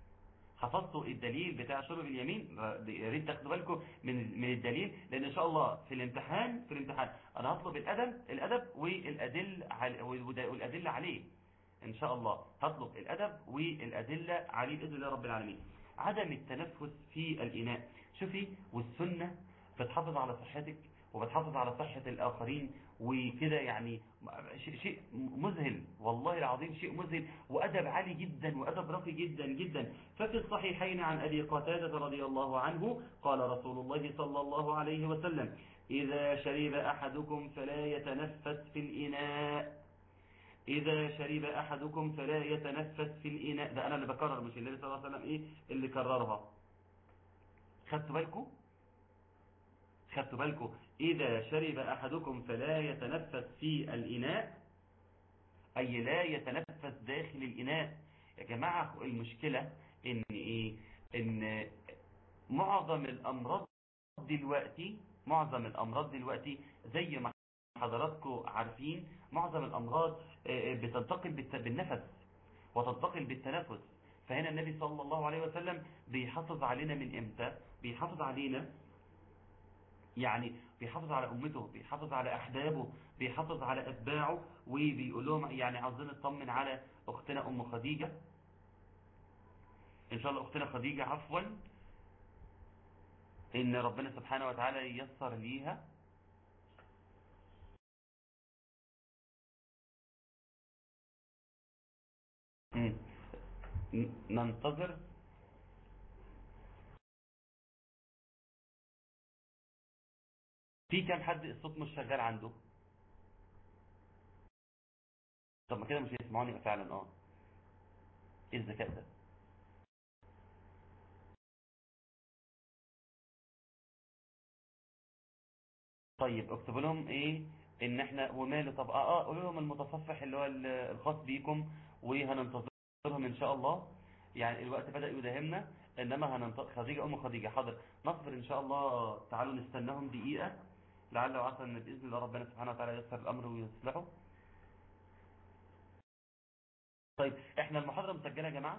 حفظتوا الدليل بتاع شرب اليمين يا ريت تاخدوا بالكم من من الدليل لان ان شاء الله في الامتحان في الامتحان انا هطلب الادب الادب والادل على والادله عليه ان شاء الله هطلب الادب والادله عليه باذن الله رب العالمين عدم التنفس في الاناء شوفي والسنه بتحافظ على صحتك وبتحافظ على صحة الآخرين وكده يعني شيء شيء مذهل والله العظيم شيء مذهل وأدب عالي جدا وأدب راقي جدا جدا ففي الصحيحين عن أبي قتادة رضي الله عنه قال رسول الله صلى الله عليه وسلم إذا شرب أحدكم فلا يتنفس في الإناء إذا شرب أحدكم فلا يتنفس في الإناء ده أنا اللي بكرر مش النبي صلى الله عليه وسلم إيه اللي كررها خدتوا بالكم خدتوا بالكم إذا شرب أحدكم فلا يتنفس في الإناء أي لا يتنفس داخل الإناء يا جماعة المشكلة إن إيه إن معظم الأمراض دلوقتي معظم الأمراض دلوقتي زي ما حضراتكم عارفين معظم الأمراض آه، بتنتقل بالت- بالنفس وتنتقل بالتنفس فهنا النبي صلى الله عليه وسلم بيحافظ علينا من امتى بيحافظ علينا يعني بيحافظ على أمته بيحافظ على أحبابه بيحافظ على أتباعه وبيقول لهم يعني عاوزين نطمن على أختنا أم خديجة إن شاء الله أختنا خديجة عفوا إن ربنا سبحانه وتعالى ييسر ليها مم. ن- ننتظر في كام حد الصوت مش شغال عنده طب ما كده مش هيسمعوني فعلا اه ايه الذكاء ده طيب اكتبوا لهم ايه ان احنا وماله طب اه اه قولوا لهم المتصفح اللي هو ال- الخاص بيكم وهننتظرهم ان شاء الله يعني الوقت بدأ يداهمنا انما هننتظر خديجة ام خديجة حاضر نصبر ان شاء الله تعالوا نستناهم دقيقة لعل وعسى ان باذن الله ربنا سبحانه وتعالى ييسر الامر ويصلحه طيب احنا المحاضرة مسجلة يا جماعة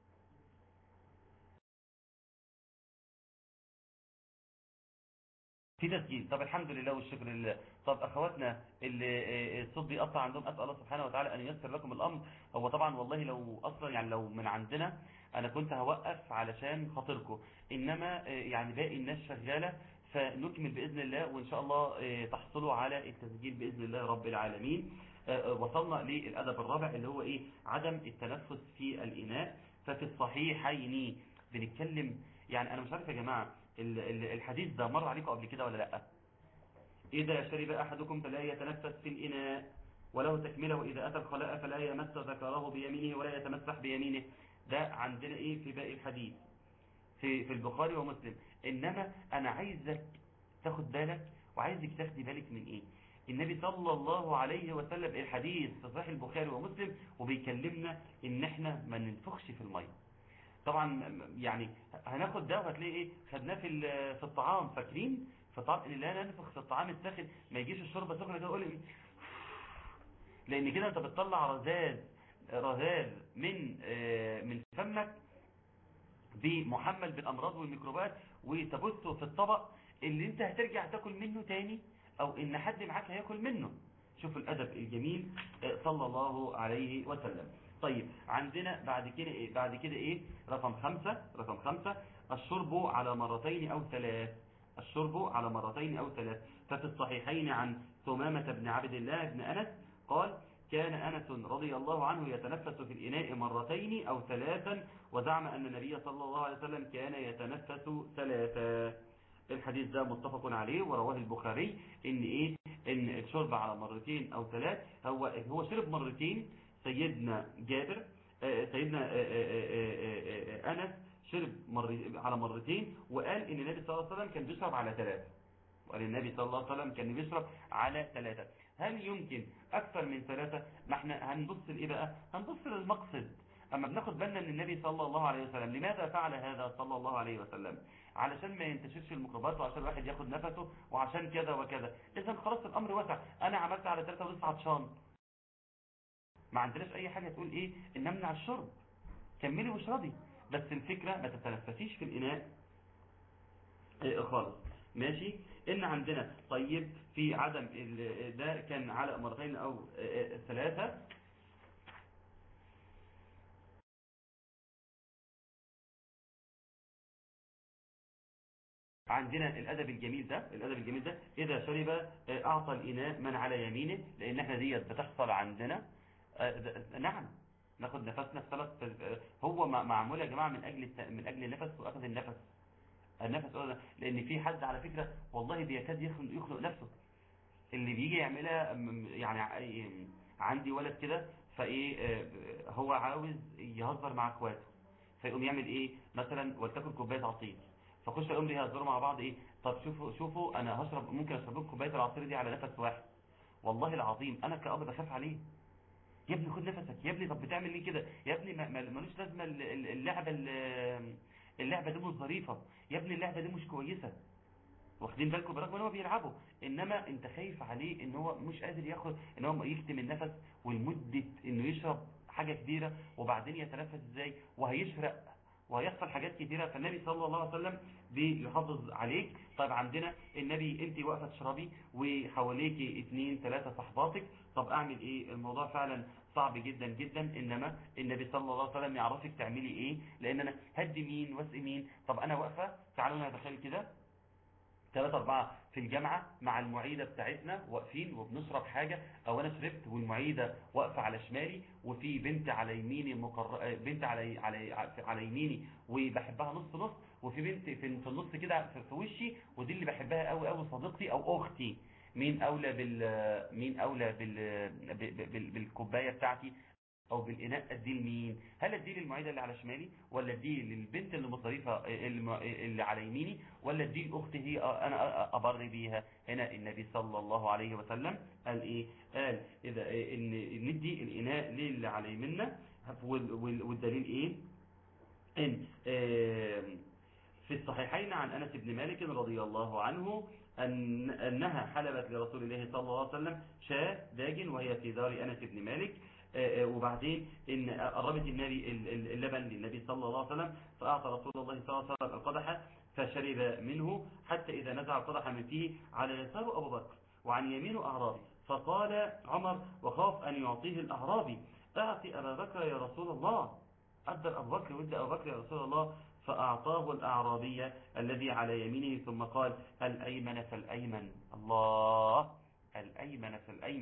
في تسجيل طب الحمد لله والشكر لله طب اخواتنا اللي آه، الصوت بيقطع عندهم اسال الله سبحانه وتعالى ان ييسر لكم الامر هو طبعا والله لو اصلا يعني لو من عندنا انا كنت هوقف علشان خاطركم انما آه، يعني باقي الناس شغاله فنكمل باذن الله وان شاء الله آه، تحصلوا على التسجيل باذن الله رب العالمين وصلنا للأدب الرابع اللي هو إيه عدم التنفس في الإناء ففي الصحيحين بنتكلم يعني أنا مش عارف يا جماعة الحديث ده مر عليكم قبل كده ولا لأ إذا شرب أحدكم فلا يتنفس في الإناء وله تكمله إذا أتى الخلاء فلا يمس ذكره بيمينه ولا يتمسح بيمينه ده عندنا إيه في باقي الحديث في, في البخاري ومسلم إنما أنا عايزك تاخد بالك وعايزك تاخدي بالك من إيه النبي صلى الله عليه وسلم الحديث في صحيح البخاري ومسلم وبيكلمنا إن إحنا ما ننفخش في المية طبعا يعني هناخد ده وهتلاقي ايه خدناه في في الطعام فاكرين في طعام اللي لا ننفخ في الطعام الساخن ما يجيش الشوربه سخنه كده يقول لان كده انت بتطلع رذاذ رذاذ من من فمك بمحمل بالامراض والميكروبات وتبثه في الطبق اللي انت هترجع تاكل منه تاني او ان حد معاك هياكل منه شوف الادب الجميل صلى الله عليه وسلم طيب عندنا بعد كده ايه بعد كده ايه رقم خمسة رقم خمسة الشرب على مرتين او ثلاث الشرب على مرتين او ثلاث ففي الصحيحين عن ثمامة بن عبد الله بن انس قال كان أنس رضي الله عنه يتنفس في الإناء مرتين أو ثلاثا وزعم أن النبي صلى الله عليه وسلم كان يتنفس ثلاثا الحديث ده متفق عليه ورواه البخاري إن إيه إن الشرب على مرتين أو ثلاث هو هو شرب مرتين سيدنا جابر سيدنا أنس شرب مر على مرتين وقال إن النبي صلى الله عليه وسلم كان بيشرب على ثلاثة وقال النبي صلى الله عليه وسلم كان بيشرب على ثلاثة هل يمكن أكثر من ثلاثة ما احنا هنبص لإيه بقى هنبص للمقصد أما بناخد بالنا أن النبي صلى الله عليه وسلم لماذا فعل هذا صلى الله عليه وسلم علشان ما ينتشرش الميكروبات وعشان الواحد ياخد نفسه وعشان كذا وكذا إذا خلاص الأمر وسع أنا عملت على ثلاثة ولسه عطشان ما عندناش أي حاجة تقول إيه إن أمنع الشرب كملي واشربي بس الفكرة ما تتنفسيش في الإناء إيه خالص ماشي ان عندنا طيب في عدم ده كان على مرتين او ثلاثة عندنا الادب الجميل ده الادب الجميل ده اذا شرب اعطى الاناء من على يمينه لان احنا ديت بتحصل عندنا نعم ناخد نفسنا في ثلاث هو معمول يا جماعه من اجل من اجل النفس واخذ النفس النفس لان في حد على فكرة والله بيكاد يخلق, يخلق نفسه اللي بيجي يعملها يعني عندي ولد كده فايه هو عاوز يهزر مع اخواته فيقوم يعمل ايه مثلا ولتكن كوبايه عصير فخش يقوم يهزروا مع بعض ايه طب شوفوا شوفوا انا هشرب ممكن اشرب لكم كوبايه العصير دي على نفس واحد والله العظيم انا كأب بخاف عليه يا ابني خد نفسك يا ابني طب بتعمل ليه كده يا ابني ملوش لازمه اللعبه اللعبة دي مش ظريفة يا ابني اللعبة دي مش كويسة واخدين بالكم برغم ان هو بيلعبه انما انت خايف عليه ان هو مش قادر ياخد ان هو يكتم النفس والمدة انه يشرب حاجة كبيرة وبعدين يتنفس ازاي وهيشرق وهيحصل حاجات كتيرة فالنبي صلى الله عليه وسلم بيحافظ عليك طيب عندنا النبي انت واقفة تشربي وحواليك اتنين ثلاثة صحباتك طب اعمل ايه الموضوع فعلا صعب جدا جدا انما النبي صلى الله عليه وسلم يعرفك تعملي ايه لان انا هدي مين واسقي مين طب انا واقفة تعالوا نتخيل كده ثلاثة أربعة في الجامعة مع المعيدة بتاعتنا واقفين وبنشرب حاجة أو أنا شربت والمعيدة واقفة على شمالي وفي بنت على يميني مقر... بنت على على على يميني وبحبها نص نص وفي بنت في النص كده في وشي ودي اللي بحبها قوي قوي صديقتي أو أختي مين أولى بال مين أولى بال... بال... بالكوباية بتاعتي او بالاناء اديه لمين هل اديه للمعيده اللي على شمالي ولا اديه للبنت اللي مصرفه اللي على يميني ولا اديه لاختي هي انا ابر بيها هنا النبي صلى الله عليه وسلم قال ايه قال اذا ان ندي الاناء للي على يمنا والدليل ايه ان في الصحيحين عن أنس بن مالك رضي الله عنه أن أنها حلبت لرسول الله صلى الله عليه وسلم شاة داجن وهي في دار أنس بن مالك وبعدين ان قربت النبي اللبن للنبي صلى الله عليه وسلم فأعطى رسول الله صلى الله عليه وسلم القدح فشرب منه حتى إذا نزع القدح من فيه على يسار أبو بكر وعن يمينه أعرابي فقال عمر وخاف أن يعطيه الأعرابي أعطي أبا بكر يا رسول الله أدر أبو بكر ودى أبو بكر يا رسول الله فأعطاه الأعرابي الذي على يمينه ثم قال الأيمن فالأيمن الله الأيمن فالأيمن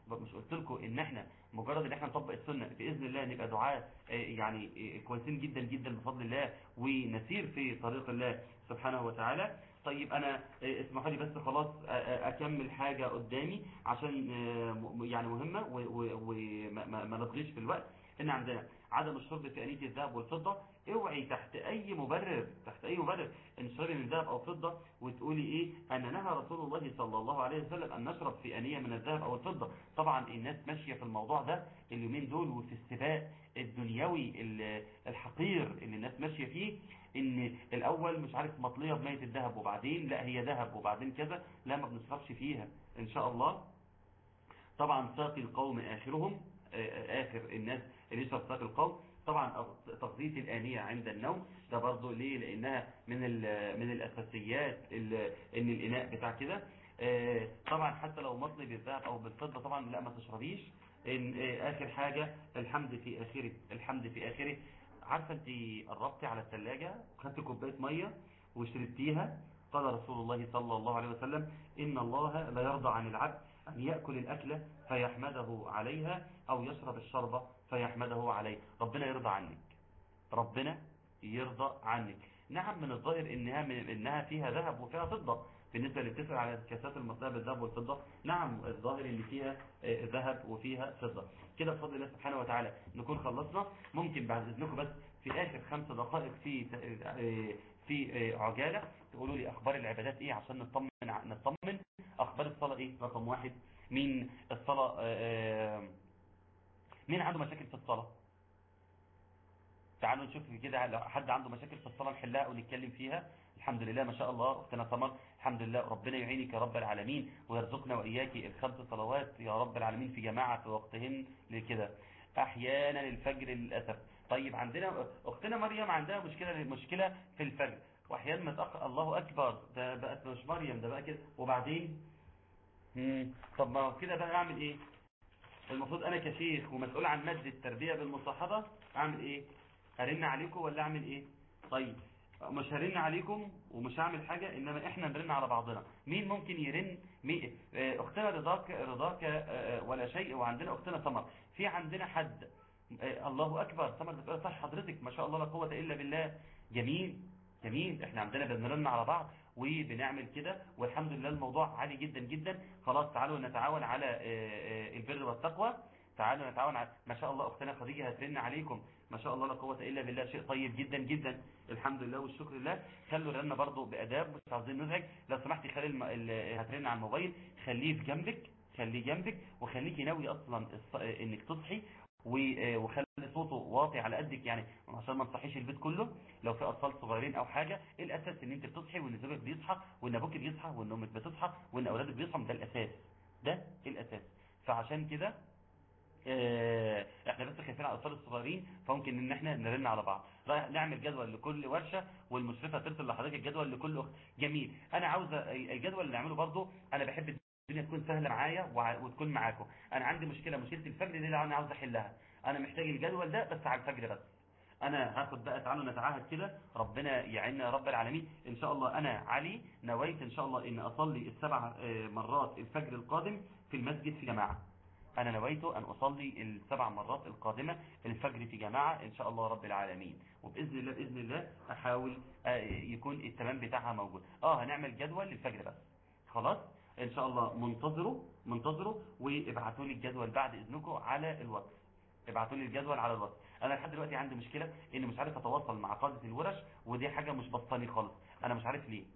مش قلت لكم ان احنا مجرد ان احنا نطبق السنه باذن الله نبقى دعاء يعني كويسين جدا جدا بفضل الله ونسير في طريق الله سبحانه وتعالى طيب انا اسمحوا لي بس خلاص اكمل حاجه قدامي عشان يعني مهمه وما نطغيش في الوقت ان عندنا عدم الشرب في انيه الذهب والفضه اوعي تحت اي مبرر تحت اي مبرر ان شربي من ذهب او فضه وتقولي ايه ان نهى رسول الله صلى الله عليه وسلم ان نشرب في انيه من الذهب او الفضه طبعا الناس ماشيه في الموضوع ده اليومين دول وفي السباق الدنيوي الحقير اللي الناس ماشيه فيه ان الاول مش عارف مطليه بميه الذهب وبعدين لا هي ذهب وبعدين كذا لا ما بنشربش فيها ان شاء الله طبعا ساقي القوم اخرهم آخر الناس اللي يشرب ساق القوم طبعا تغذية الآنية عند النوم ده برضو ليه لأنها من من الأساسيات إن الإناء بتاع كده طبعا حتى لو مطلي بالذهب أو بالفضة طبعا لا ما تشربيش إن آخر حاجة الحمد في آخره الحمد في آخره عارفة أنت قربتي على الثلاجة خدت كوباية مية وشربتيها قال رسول الله صلى الله عليه وسلم إن الله لا يرضى عن العبد أن يأكل الأكلة فيحمده عليها أو يشرب الشربة فيحمده عليه ربنا يرضى عنك ربنا يرضى عنك نعم من الظاهر إنها, من إنها فيها ذهب وفيها فضة بالنسبة اللي بتسأل على الكاسات المصنوعة بالذهب والفضة نعم الظاهر اللي فيها ذهب وفيها فضة كده بفضل الله سبحانه وتعالى نكون خلصنا ممكن بعد إذنكم بس في آخر خمس دقائق في في عجالة تقولوا لي أخبار العبادات إيه عشان نطمن نطمن أخبار الصلاة إيه رقم واحد مين الصلاة مين عنده مشاكل في الصلاة تعالوا نشوف كده لو حد عنده مشاكل في الصلاة نحلها ونتكلم فيها الحمد لله ما شاء الله اختنا سمر الحمد لله ربنا يعينك يا رب العالمين ويرزقنا وإياك الخمس صلوات يا رب العالمين في جماعة في وقتهن لكده احيانا الفجر للاسف طيب عندنا اختنا مريم عندها مشكله مشكله في الفجر واحيانا متاخر الله اكبر ده بقت مش مريم ده بقى كده وبعدين مم. طب ما كده بقى اعمل ايه المفروض انا كشيخ ومسؤول عن ماده التربيه بالمصاحبه اعمل ايه هرن عليكم ولا اعمل ايه طيب مش هرن عليكم ومش هعمل حاجة انما احنا نرن على بعضنا مين ممكن يرن مين اختنا رضاك رضاك ولا شيء وعندنا اختنا سمر في عندنا حد الله اكبر سمر بتقول صح حضرتك ما شاء الله لا قوة الا بالله جميل جميل احنا عندنا بنرن على بعض وبنعمل كده والحمد لله الموضوع عالي جدا جدا خلاص تعالوا نتعاون على البر والتقوى تعالوا نتعاون على ما شاء الله اختنا خديجه هترن عليكم ما شاء الله لا قوه الا بالله شيء طيب جدا جدا الحمد لله والشكر لله خلوا الرنه برضو باداب مش عاوزين نزعج لو سمحتي خلي الم... ال... هترن على الموبايل خليه في جنبك خليه جنبك وخليكي ناوي اصلا الص... انك تصحي وخلي صوته واطي على قدك يعني عشان ما تصحيش البيت كله لو في اطفال صغيرين او حاجه ايه الاساس ان انت بتصحي وان زوجك بيصحى وان ابوك بيصحى وان امك بتصحى وان اولادك بيصحوا ده الاساس ده الاساس فعشان كده احنا بس خايفين على الاطفال الصغيرين فممكن ان احنا نرن على بعض نعمل جدول لكل ورشه والمشرفه ترسل لحضرتك الجدول لكل اخت جميل انا عاوز الجدول اللي نعمله برضو انا بحب الدنيا تكون سهله معايا وتكون معاكم انا عندي مشكله مشكله الفجر دي اللي انا عاوز احلها انا محتاج الجدول ده بس على الفجر بس انا هاخد بقى تعالوا نتعاهد كده ربنا يعيننا يا رب العالمين ان شاء الله انا علي نويت ان شاء الله ان اصلي السبع مرات الفجر القادم في المسجد في جماعه أنا نويت أن أصلي السبع مرات القادمة الفجر في جماعة إن شاء الله رب العالمين وبإذن الله بإذن الله أحاول يكون التمام بتاعها موجود آه هنعمل جدول للفجر بس خلاص إن شاء الله منتظروا منتظروا وابعتوا لي الجدول بعد إذنكم على الواتس ابعتوا لي الجدول على الواتس انا لحد دلوقتي عندي مشكله اني مش عارف اتواصل مع قاده الورش ودي حاجه مش بسطاني خالص انا مش عارف ليه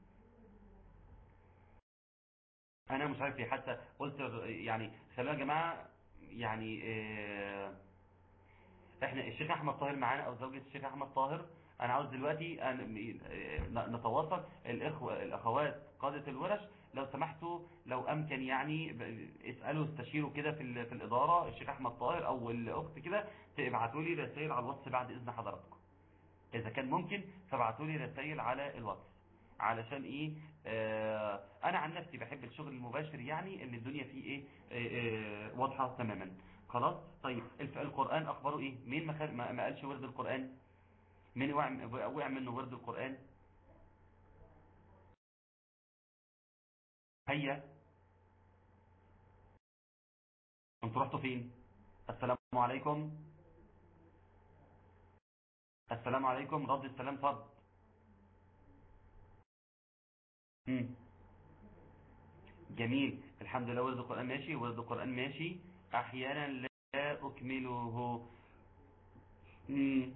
انا مش عارف ليه حتى قلت يعني خلونا يا جماعه يعني اه احنا الشيخ احمد طاهر معانا او زوجة الشيخ احمد طاهر انا عاوز دلوقتي نتواصل الاخوه الاخوات قاده الورش لو سمحتوا لو امكن يعني اسالوا استشيروا كده في في الاداره الشيخ احمد طاهر او الاخت كده تبعتوا لي رسائل على الواتس بعد اذن حضراتكم اذا كان ممكن فابعتوا لي رسائل على الواتس علشان ايه آه انا عن نفسي بحب الشغل المباشر يعني ان الدنيا فيه ايه آه آه واضحة تماما خلاص طيب القرآن اخباره ايه مين ما, ما قالش ورد القرآن مين وقع منه ورد القرآن هيا انتوا رحتوا فين السلام عليكم السلام عليكم رد السلام صد مم. جميل الحمد لله ورد القرآن ماشي ورد القرآن ماشي أحيانا لا أكمله مم.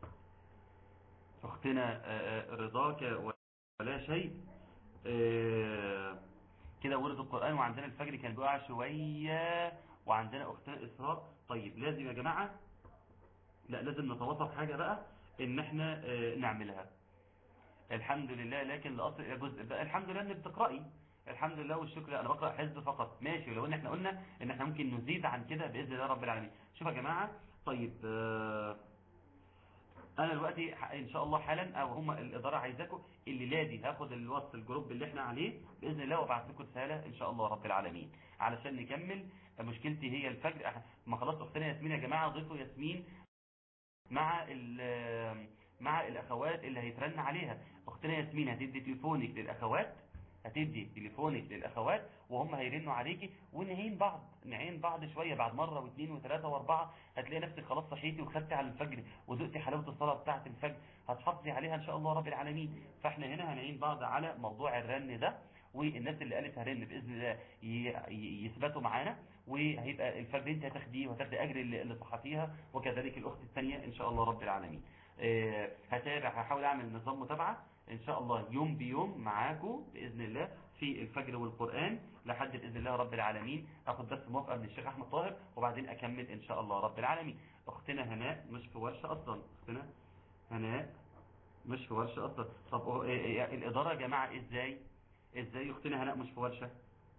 أختنا آه، آه، رضاك ولا شيء آه، كده ورد القرآن وعندنا الفجر كان بيقع شوية وعندنا أختنا إسراء طيب لازم يا جماعة لا لازم نتواصل حاجة بقى إن احنا آه، نعملها الحمد لله لكن لأصل جزء بقى الحمد لله إنك بتقرأي الحمد لله والشكر انا بقرا حزب فقط ماشي ولو ان احنا قلنا ان احنا ممكن نزيد عن كده باذن الله رب العالمين شوف يا جماعه طيب آه، انا دلوقتي ح- ان شاء الله حالا او هم الاداره عايزاكم الليله دي هاخد الوصف الجروب اللي احنا عليه باذن الله وابعت لكم رساله ان شاء الله رب العالمين علشان نكمل مشكلتي هي الفجر أح- ما خلاص اختنا ياسمين يا جماعه ضيفوا ياسمين مع ال- مع الاخوات اللي هيترن عليها اختنا ياسمين هتدي تليفونك للاخوات هتدي تليفونك للاخوات وهم هيرنوا عليكي ونعين بعض نعين بعض شويه بعد مره واثنين وثلاثه واربعه هتلاقي نفسك خلاص صحيتي وخدتي على الفجر وذقتي حلاوه الصلاه بتاعه الفجر هتحافظي عليها ان شاء الله رب العالمين فاحنا هنا هنعين بعض على موضوع الرن ده والناس اللي قالت هرن باذن الله ي- ي- يثبتوا معانا وهيبقى الفجر انت هتاخديه وهتاخدي اجر اللي اللي صحتيها وكذلك الاخت الثانيه ان شاء الله رب العالمين آه، هتابع هحاول اعمل نظام متابعه ان شاء الله يوم بيوم معاكم باذن الله في الفجر والقران لحد باذن الله رب العالمين اخد بس موافقه من الشيخ احمد طاهر وبعدين اكمل ان شاء الله رب العالمين اختنا هناء مش في ورشه اصلا اختنا هناء مش في ورشه اصلا طب هو- إيه- إيه- الاداره يا جماعه ازاي ازاي اختنا هناء مش في ورشه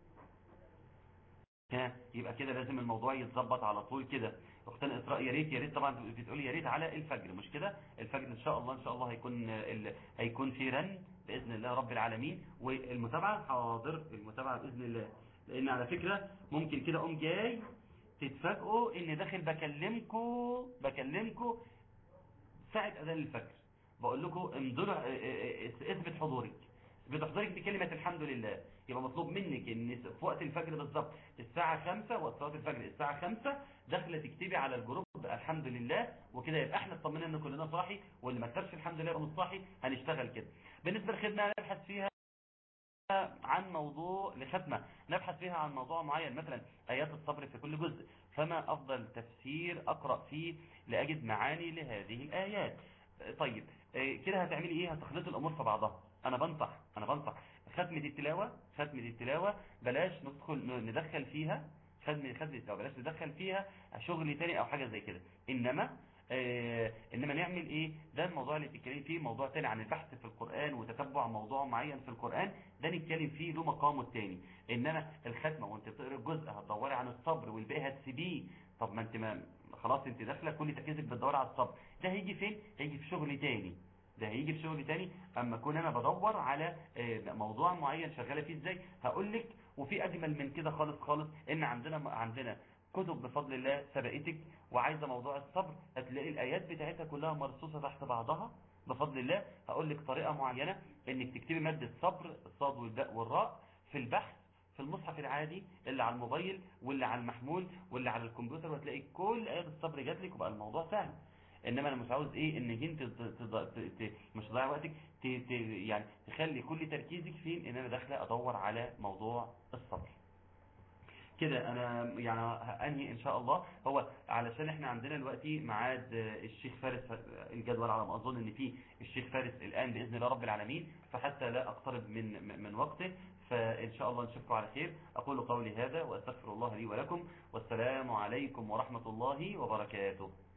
ها يبقى كده لازم الموضوع يتظبط على طول كده اختنا اسراء يا ريت يا ريت طبعا بتقولي يا ريت على الفجر مش كده الفجر ان شاء الله ان شاء الله هيكون ال... هيكون في رن باذن الله رب العالمين والمتابعه حاضر المتابعه باذن الله لان على فكره ممكن كده اقوم جاي تتفاجئوا ان داخل بكلمكم بكلمكم ساعه اذان الفجر بقول لكم امضوا اثبت حضورك اثبت حضورك بكلمه الحمد لله يبقى مطلوب منك ان في وقت الفجر بالظبط الساعه 5 وقت صلاه الفجر الساعه 5 داخله تكتبي على الجروب الحمد لله وكده يبقى احنا اطمنا ان كلنا صاحي واللي ما كتبش الحمد لله يبقى مش صاحي هنشتغل كده بالنسبه للخدمه نبحث فيها عن موضوع لختمة نبحث فيها عن موضوع معين مثلا آيات الصبر في كل جزء فما أفضل تفسير أقرأ فيه لأجد معاني لهذه الآيات طيب آه، كده هتعملي ايه هتخلط الامور في بعضها انا بنصح انا بنصح ختمة التلاوة ختمة التلاوة بلاش ندخل ندخل فيها ختمة ختمة التلاوة بلاش ندخل فيها شغل تاني او حاجة زي كده انما آه انما نعمل ايه ده الموضوع اللي بتتكلم فيه موضوع تاني عن البحث في القرآن وتتبع موضوع معين في القرآن ده نتكلم فيه له مقامه التاني انما الختمة وانت بتقرا الجزء هتدوري عن الصبر والباقي هتسيبيه طب ما انت ما خلاص انت داخله كل تركيزك بتدور على الصبر ده هيجي فين هيجي في شغل تاني ده هيجي في شغل تاني اما اكون انا بدور على آه، موضوع معين شغاله فيه ازاي هقول لك وفي اجمل من كده خالص خالص ان عندنا عندنا كتب بفضل الله سبقتك وعايزه موضوع الصبر هتلاقي الايات بتاعتها كلها مرصوصه تحت بعضها بفضل الله هقول لك طريقه معينه انك تكتبي ماده صبر الصاد والباء والراء في البحث في المصحف العادي اللي على الموبايل واللي على المحمول واللي على الكمبيوتر وهتلاقي كل ايات الصبر جات لك وبقى الموضوع سهل انما انا مش عاوز ايه انك انت ت- ت- ت- ت- مش تضيع وقتك ت- ت- يعني تخلي كل تركيزك فين ان انا داخله ادور على موضوع الصبر كده انا يعني انهي ان شاء الله هو علشان احنا عندنا دلوقتي ميعاد الشيخ فارس الجدول على ما اظن ان في الشيخ فارس الان باذن الله رب العالمين فحتى لا اقترب من من وقته فان شاء الله نشوفكم على خير اقول قولي هذا واستغفر الله لي ولكم والسلام عليكم ورحمه الله وبركاته